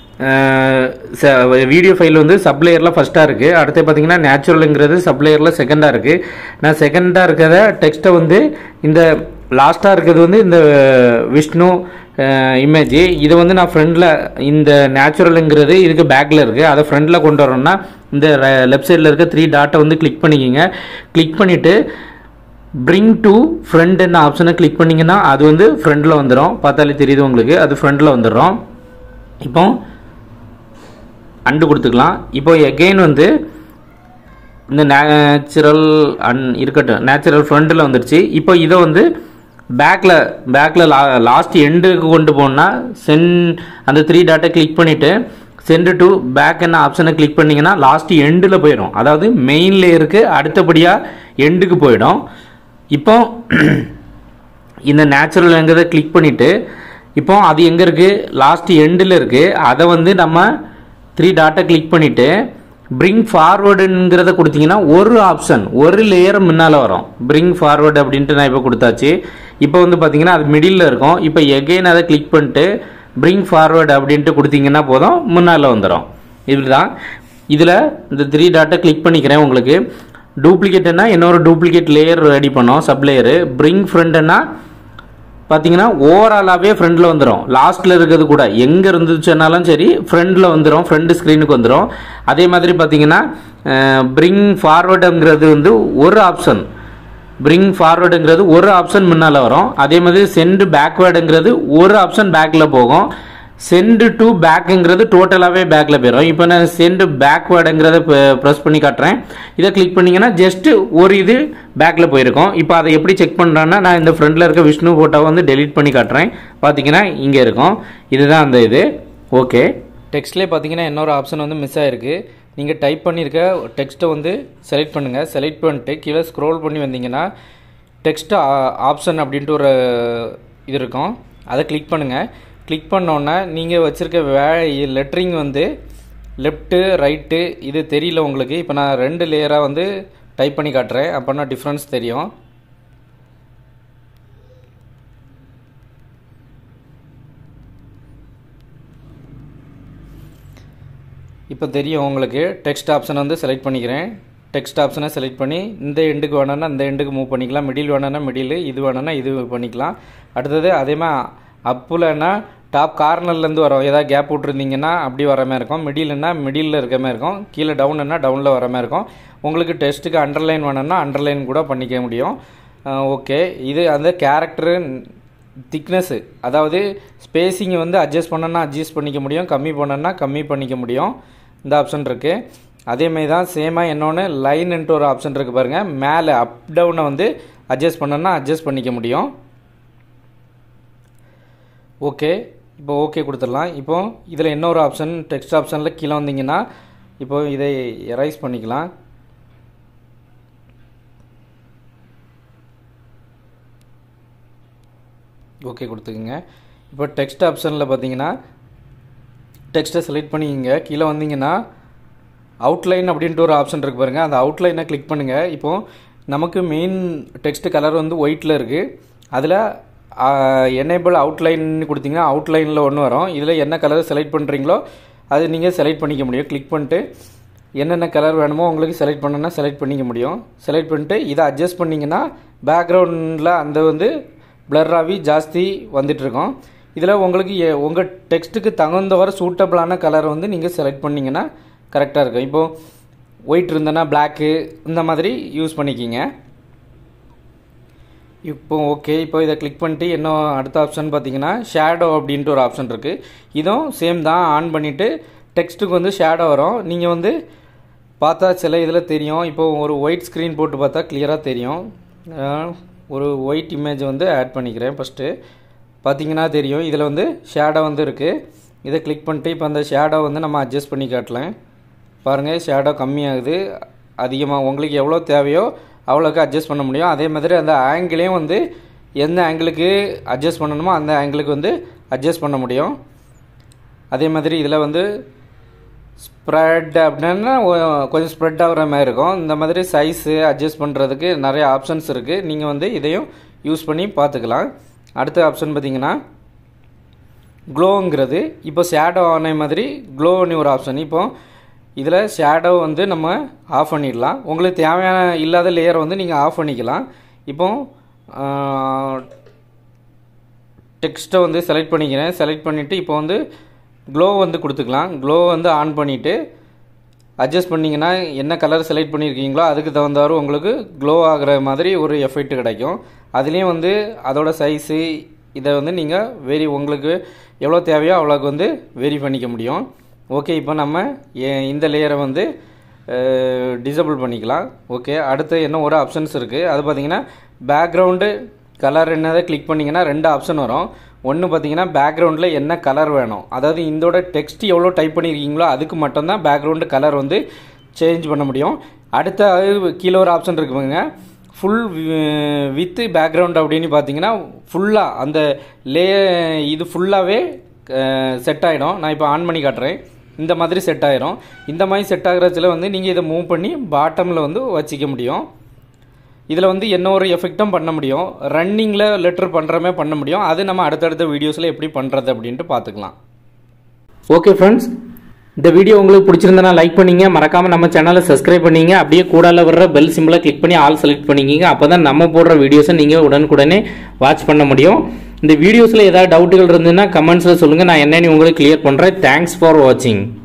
வீடியோ ஃபைல் வந்து சப்லேயரில் ஃபஸ்ட்டாக இருக்குது அடுத்து பார்த்தீங்கன்னா நேச்சுரலுங்கிறது சப்லேயரில் செகண்டாக இருக்குது நான் செகண்டாக இருக்கிறத டெக்ஸ்ட்டை வந்து இந்த லாஸ்ட்டாக இருக்கிறது வந்து இந்த விஷ்ணு இமேஜ் இது வந்து நான் ஃப்ரண்டில் இந்த நேச்சுரலுங்கிறது இதுக்கு பேக்கில் இருக்குது அதை ஃப்ரண்டில் கொண்டு வரணும்னா இந்த லெஃப்ட் சைடில் இருக்க த்ரீ டாட்டை வந்து கிளிக் பண்ணிக்கிங்க கிளிக் பண்ணிவிட்டு பிரிங் டு ஃப்ரண்ட்னு ஆப்ஷனை கிளிக் பண்ணிங்கன்னா அது வந்து ஃப்ரண்டில் வந்துடும் பார்த்தாலே தெரியுது உங்களுக்கு அது ஃப்ரண்டில் வந்துடும் இப்போ அண்டு கொடுத்துக்கலாம் இப்போ எகெயின் வந்து இந்த நேச்சுரல் அன் இருக்கட்டும் நேச்சுரல் ஃப்ரண்ட்டில் வந்துருச்சு இப்போ இதை வந்து பேக்கில் பேக்கில் லா லாஸ்ட் எண்டுக்கு கொண்டு போனால் சென் அந்த த்ரீ டாட்டை கிளிக் பண்ணிவிட்டு சென்ட் டு பேக் என்ன ஆப்ஷனை கிளிக் பண்ணிங்கன்னா லாஸ்ட் எண்டில் போயிடும் அதாவது மெயின் லேயருக்கு அடுத்தபடியாக எண்டுக்கு போயிடும் இப்போ இந்த நேச்சுரல்ங்கிறத கிளிக் பண்ணிவிட்டு இப்போ அது எங்கே இருக்குது லாஸ்ட் எண்டில் இருக்குது அதை வந்து நம்ம த்ரீ டாட்டை கிளிக் பண்ணிவிட்டு பிரிங் ஃபார்வர்டுங்கிறத கொடுத்தீங்கன்னா ஒரு ஆப்ஷன் ஒரு லேயர் முன்னால் வரும் பிரிங் ஃபார்வர்டு அப்படின்ட்டு நான் இப்போ கொடுத்தாச்சு இப்போ வந்து பார்த்தீங்கன்னா அது மிடில் இருக்கும் இப்போ எகெயின் அதை கிளிக் பண்ணிட்டு பிரிங் ஃபார்வர்டு அப்படின்ட்டு கொடுத்தீங்கன்னா போதும் முன்னால் வந்துடும் இதுதான் இதில் இந்த த்ரீ டாட்டை கிளிக் பண்ணிக்கிறேன் உங்களுக்கு டூப்ளிகேட்னா இன்னொரு டூப்ளிகேட் லேயர் ரெடி பண்ணோம் சப் லேயரு பிரிங் ஃப்ரெண்டுன்னா பார்த்தீங்கன்னா ஓவராலாகவே ஃப்ரண்டில் வந்துடும் லாஸ்ட்டில் இருக்கிறது கூட எங்கே இருந்துச்சுனாலும் சரி ஃப்ரண்டில் வந்துடும் ஃப்ரண்ட் ஸ்க்ரீனுக்கு வந்துடும் அதே மாதிரி பார்த்தீங்கன்னா பிரிங் ஃபார்வர்டுங்கிறது வந்து ஒரு ஆப்ஷன் பிரிங் ஃபார்வர்டுங்கிறது ஒரு ஆப்ஷன் முன்னால் வரும் அதே மாதிரி சென்ட் பேக்வேர்டுங்கிறது ஒரு ஆப்ஷன் பேக்கில் போகும் சென்ட் டு பேக்குங்கிறது டோட்டலாகவே பேக்கில் போயிடும் இப்போ நான் சென்ட் பேக்வேர்டுங்கிறத ப்ரெஸ் பண்ணி காட்டுறேன் இதை கிளிக் பண்ணிங்கன்னா ஜஸ்ட் ஒரு இது பேக்கில் போயிருக்கும் இப்போ அதை எப்படி செக் பண்ணுறேன்னா நான் இந்த ஃப்ரண்டில் இருக்க விஷ்ணு ஃபோட்டோவை வந்து டெலீட் பண்ணி காட்டுறேன் பார்த்தீங்கன்னா இங்கே இருக்கும் இதுதான் அந்த இது ஓகே டெக்ஸ்ட்லேயே பார்த்தீங்கன்னா இன்னொரு ஆப்ஷன் வந்து மிஸ் ஆயிருக்கு நீங்கள் டைப் பண்ணியிருக்க டெக்ஸ்ட்டை வந்து செலக்ட் பண்ணுங்கள் செலக்ட் பண்ணிட்டு கீழே ஸ்க்ரோல் பண்ணி வந்தீங்கன்னா டெக்ஸ்ட் ஆப்ஷன் அப்படின்ட்டு ஒரு இது இருக்கும் அதை கிளிக் பண்ணுங்கள் கிளிக் பண்ணோன்னே நீங்கள் வச்சுருக்க வே லெட்டரிங் வந்து லெஃப்ட்டு ரைட்டு இது தெரியல உங்களுக்கு இப்போ நான் ரெண்டு லேயராக வந்து டைப் பண்ணி காட்டுறேன் அப்போனா டிஃப்ரென்ஸ் தெரியும் இப்போ தெரியும் உங்களுக்கு டெக்ஸ்ட் ஆப்ஷனை வந்து செலக்ட் பண்ணிக்கிறேன் டெக்ஸ்ட் ஆப்ஷனை செலக்ட் பண்ணி இந்த எண்டுக்கு வேணும்னா இந்த எண்டுக்கு மூவ் பண்ணிக்கலாம் மிடில் வேணும்னா மிடில் இது வேணும்னா இது பண்ணிக்கலாம் அடுத்தது அதே மாதிரி அப்புலன்னா டாப் கார்னர்லேருந்து வரும் ஏதாவது கேப் விட்ருந்தீங்கன்னா அப்படி வர மாதிரி இருக்கும் மிடில்னா மிடில் இருக்க மாதிரி இருக்கும் கீழே டவுன்னா டவுனில் வர மாதிரி இருக்கும் உங்களுக்கு டெஸ்ட்டுக்கு அண்டர்லைன் வேணும்னா அண்டர்லைன் கூட பண்ணிக்க முடியும் ஓகே இது அந்த கேரக்டரு திக்னஸ்ஸு அதாவது ஸ்பேஸிங்கை வந்து அட்ஜஸ்ட் பண்ணனா அட்ஜஸ்ட் பண்ணிக்க முடியும் கம்மி பண்ணனா கம்மி பண்ணிக்க முடியும் இந்த ஆப்ஷன் இருக்குது அதேமாதிரி தான் சேமாக இன்னொன்று லைன்ன்ட்டு ஒரு ஆப்ஷன் இருக்குது பாருங்கள் மேலே அப் டவுனை வந்து அட்ஜஸ்ட் பண்ணனா அட்ஜஸ்ட் பண்ணிக்க முடியும் ஓகே இப்போ ஓகே கொடுத்துடலாம் இப்போ இதில் இன்னொரு ஆப்ஷன் டெக்ஸ்ட் ஆப்ஷனில் கீழே வந்தீங்கன்னா இப்போ இதை எரைஸ் பண்ணிக்கலாம் ஓகே கொடுத்துக்குங்க இப்போ டெக்ஸ்ட் ஆப்ஷனில் பார்த்தீங்கன்னா டெக்ஸ்ட்டை செலக்ட் பண்ணிக்கங்க கீழே வந்தீங்கன்னா அவுட்லைன் அப்படின்ட்டு ஒரு ஆப்ஷன் இருக்குது பாருங்கள் அந்த அவுட்லைனை கிளிக் பண்ணுங்கள் இப்போது நமக்கு மெயின் டெக்ஸ்ட் கலர் வந்து ஒயிட்டில் இருக்குது அதில் எனேபிள் அவுட்லைன் கொடுத்தீங்கன்னா அவுட்லைனில் ஒன்று வரும் இதில் என்ன கலர் செலக்ட் பண்ணுறீங்களோ அது நீங்கள் செலக்ட் பண்ணிக்க முடியும் கிளிக் பண்ணிட்டு என்னென்ன கலர் வேணுமோ உங்களுக்கு செலக்ட் பண்ணனா செலக்ட் பண்ணிக்க முடியும் செலக்ட் பண்ணிட்டு இதை அட்ஜஸ்ட் பண்ணிங்கன்னா பேக்ரவுண்டில் அந்த வந்து பிளர்ராகி ஜாஸ்தி வந்துட்டுருக்கோம் இதில் உங்களுக்கு உங்கள் டெக்ஸ்ட்டுக்கு தகுந்தவரை சூட்டபிளான கலர் வந்து நீங்கள் செலக்ட் பண்ணிங்கன்னா கரெக்டாக இருக்கும் இப்போது ஒயிட் இருந்தனா பிளாக்கு இந்த மாதிரி யூஸ் பண்ணிக்கிங்க இப்போ ஓகே இப்போ இதை கிளிக் பண்ணிட்டு இன்னும் அடுத்த ஆப்ஷன் பார்த்தீங்கன்னா ஷேடோ அப்படின்ட்டு ஒரு ஆப்ஷன் இருக்குது இதுவும் சேம் தான் ஆன் பண்ணிவிட்டு டெக்ஸ்ட்டுக்கு வந்து ஷேடோ வரும் நீங்கள் வந்து பார்த்தா சில இதில் தெரியும் இப்போ ஒரு ஒயிட் ஸ்க்ரீன் போட்டு பார்த்தா கிளியராக தெரியும் ஒரு ஒயிட் இமேஜ் வந்து ஆட் பண்ணிக்கிறேன் ஃபஸ்ட்டு பார்த்தீங்கன்னா தெரியும் இதில் வந்து ஷேடோ வந்து இருக்குது இதை கிளிக் பண்ணிட்டு இப்போ அந்த ஷேடோ வந்து நம்ம அட்ஜஸ்ட் பண்ணி காட்டலாம் பாருங்கள் ஷேடோ கம்மியாகுது அதிகமாக உங்களுக்கு எவ்வளோ தேவையோ அவ்வளோக்கு அட்ஜஸ்ட் பண்ண முடியும் அதே மாதிரி அந்த ஆங்கிளையும் வந்து எந்த ஆங்கிளுக்கு அட்ஜஸ்ட் பண்ணணுமோ அந்த ஆங்கிளுக்கு வந்து அட்ஜஸ்ட் பண்ண முடியும் அதே மாதிரி இதில் வந்து ஸ்ப்ரெட் அப்படின்னா கொஞ்சம் ஸ்ப்ரெட் ஆகிற மாதிரி இருக்கும் இந்த மாதிரி சைஸு அட்ஜஸ்ட் பண்ணுறதுக்கு நிறைய ஆப்ஷன்ஸ் இருக்குது நீங்கள் வந்து இதையும் யூஸ் பண்ணி பார்த்துக்கலாம் அடுத்த ஆப்ஷன் பார்த்தீங்கன்னா க்ளோங்கிறது இப்போ ஷேடோ ஆன மாதிரி க்ளோன்னு ஒரு ஆப்ஷன் இப்போ இதில் ஷேடோ வந்து நம்ம ஆஃப் பண்ணிடலாம் உங்களுக்கு தேவையான இல்லாத லேயர் வந்து நீங்கள் ஆஃப் பண்ணிக்கலாம் இப்போ டெக்ஸ்ட்டை வந்து செலக்ட் பண்ணிக்கிறேன் செலக்ட் பண்ணிவிட்டு இப்போ வந்து க்ளோ வந்து கொடுத்துக்கலாம் க்ளோ வந்து ஆன் பண்ணிவிட்டு அட்ஜஸ்ட் பண்ணிங்கன்னா என்ன கலர் செலக்ட் பண்ணியிருக்கீங்களோ அதுக்கு தகுந்தாரு உங்களுக்கு க்ளோ ஆகிற மாதிரி ஒரு எஃபெக்ட் கிடைக்கும் அதுலேயும் வந்து அதோட சைஸு இதை வந்து நீங்கள் வெரி உங்களுக்கு எவ்வளோ தேவையோ அவ்வளோக்கு வந்து வெரி பண்ணிக்க முடியும் ஓகே இப்போ நம்ம எ- இந்த லேயரை வந்து டிசபிள் பண்ணிக்கலாம் ஓகே அடுத்து என்ன ஒரு ஆப்ஷன்ஸ் இருக்குது அது பார்த்தீங்கன்னா பேக்ரவுண்டு கலர் என்னதை கிளிக் பண்ணிங்கன்னா ரெண்டு ஆப்ஷன் வரும் ஒன்று பார்த்தீங்கன்னா பேக்ரவுண்டில் என்ன கலர் வேணும் அதாவது இதோட டெக்ஸ்ட் எவ்வளோ டைப் பண்ணியிருக்கீங்களோ அதுக்கு மட்டும்தான் பேக்ரவுண்டு கலர் வந்து சேஞ்ச் பண்ண முடியும் அடுத்த அது கீழே ஒரு ஆப்ஷன் இருக்குங்க ஃபுல் வித் பேக்ரவுண்ட் அப்படின்னு பார்த்தீங்கன்னா ஃபுல்லாக அந்த லே இது ஃபுல்லாகவே செட் ஆகிடும் நான் இப்போ ஆன் பண்ணி காட்டுறேன் இந்த மாதிரி செட் ஆயிரும் இந்த மாதிரி செட் ஆகிறச்சில் வந்து நீங்கள் இதை மூவ் பண்ணி பாட்டமில் வந்து வச்சிக்க முடியும் இதில் வந்து என்ன ஒரு எஃபெக்டும் பண்ண முடியும் ரன்னிங்கில் லெட்டர் பண்ணுறமே பண்ண முடியும் அது நம்ம அடுத்தடுத்த வீடியோஸில் எப்படி பண்ணுறது அப்படின்ட்டு பார்த்துக்கலாம் ஓகே ஃப்ரெண்ட்ஸ் இந்த வீடியோ உங்களுக்கு பிடிச்சிருந்தனா லைக் பண்ணீங்க மறக்காம நம்ம சேனலை சப்ஸ்கிரைப் பண்ணீங்க அப்படியே கூடால வர்ற பெல் சிம்பிளை கிளிக் பண்ணி ஆல் செலக்ட் பண்ணிக்கிங்க அப்போ தான் நம்ம போடுற வீடியோஸை நீங்கள் உடனுக்குடனே வாட்ச் பண்ண முடியும் இந்த வீடியோஸில் ஏதாவது டவுட்டுகள் இருந்ததுன்னா கமெண்ட்ஸில் சொல்லுங்கள் நான் என்னென்னு உங்களுக்கு கிளியர் பண்ணுறேன் தேங்க்ஸ் ஃபார் வாட்சிங்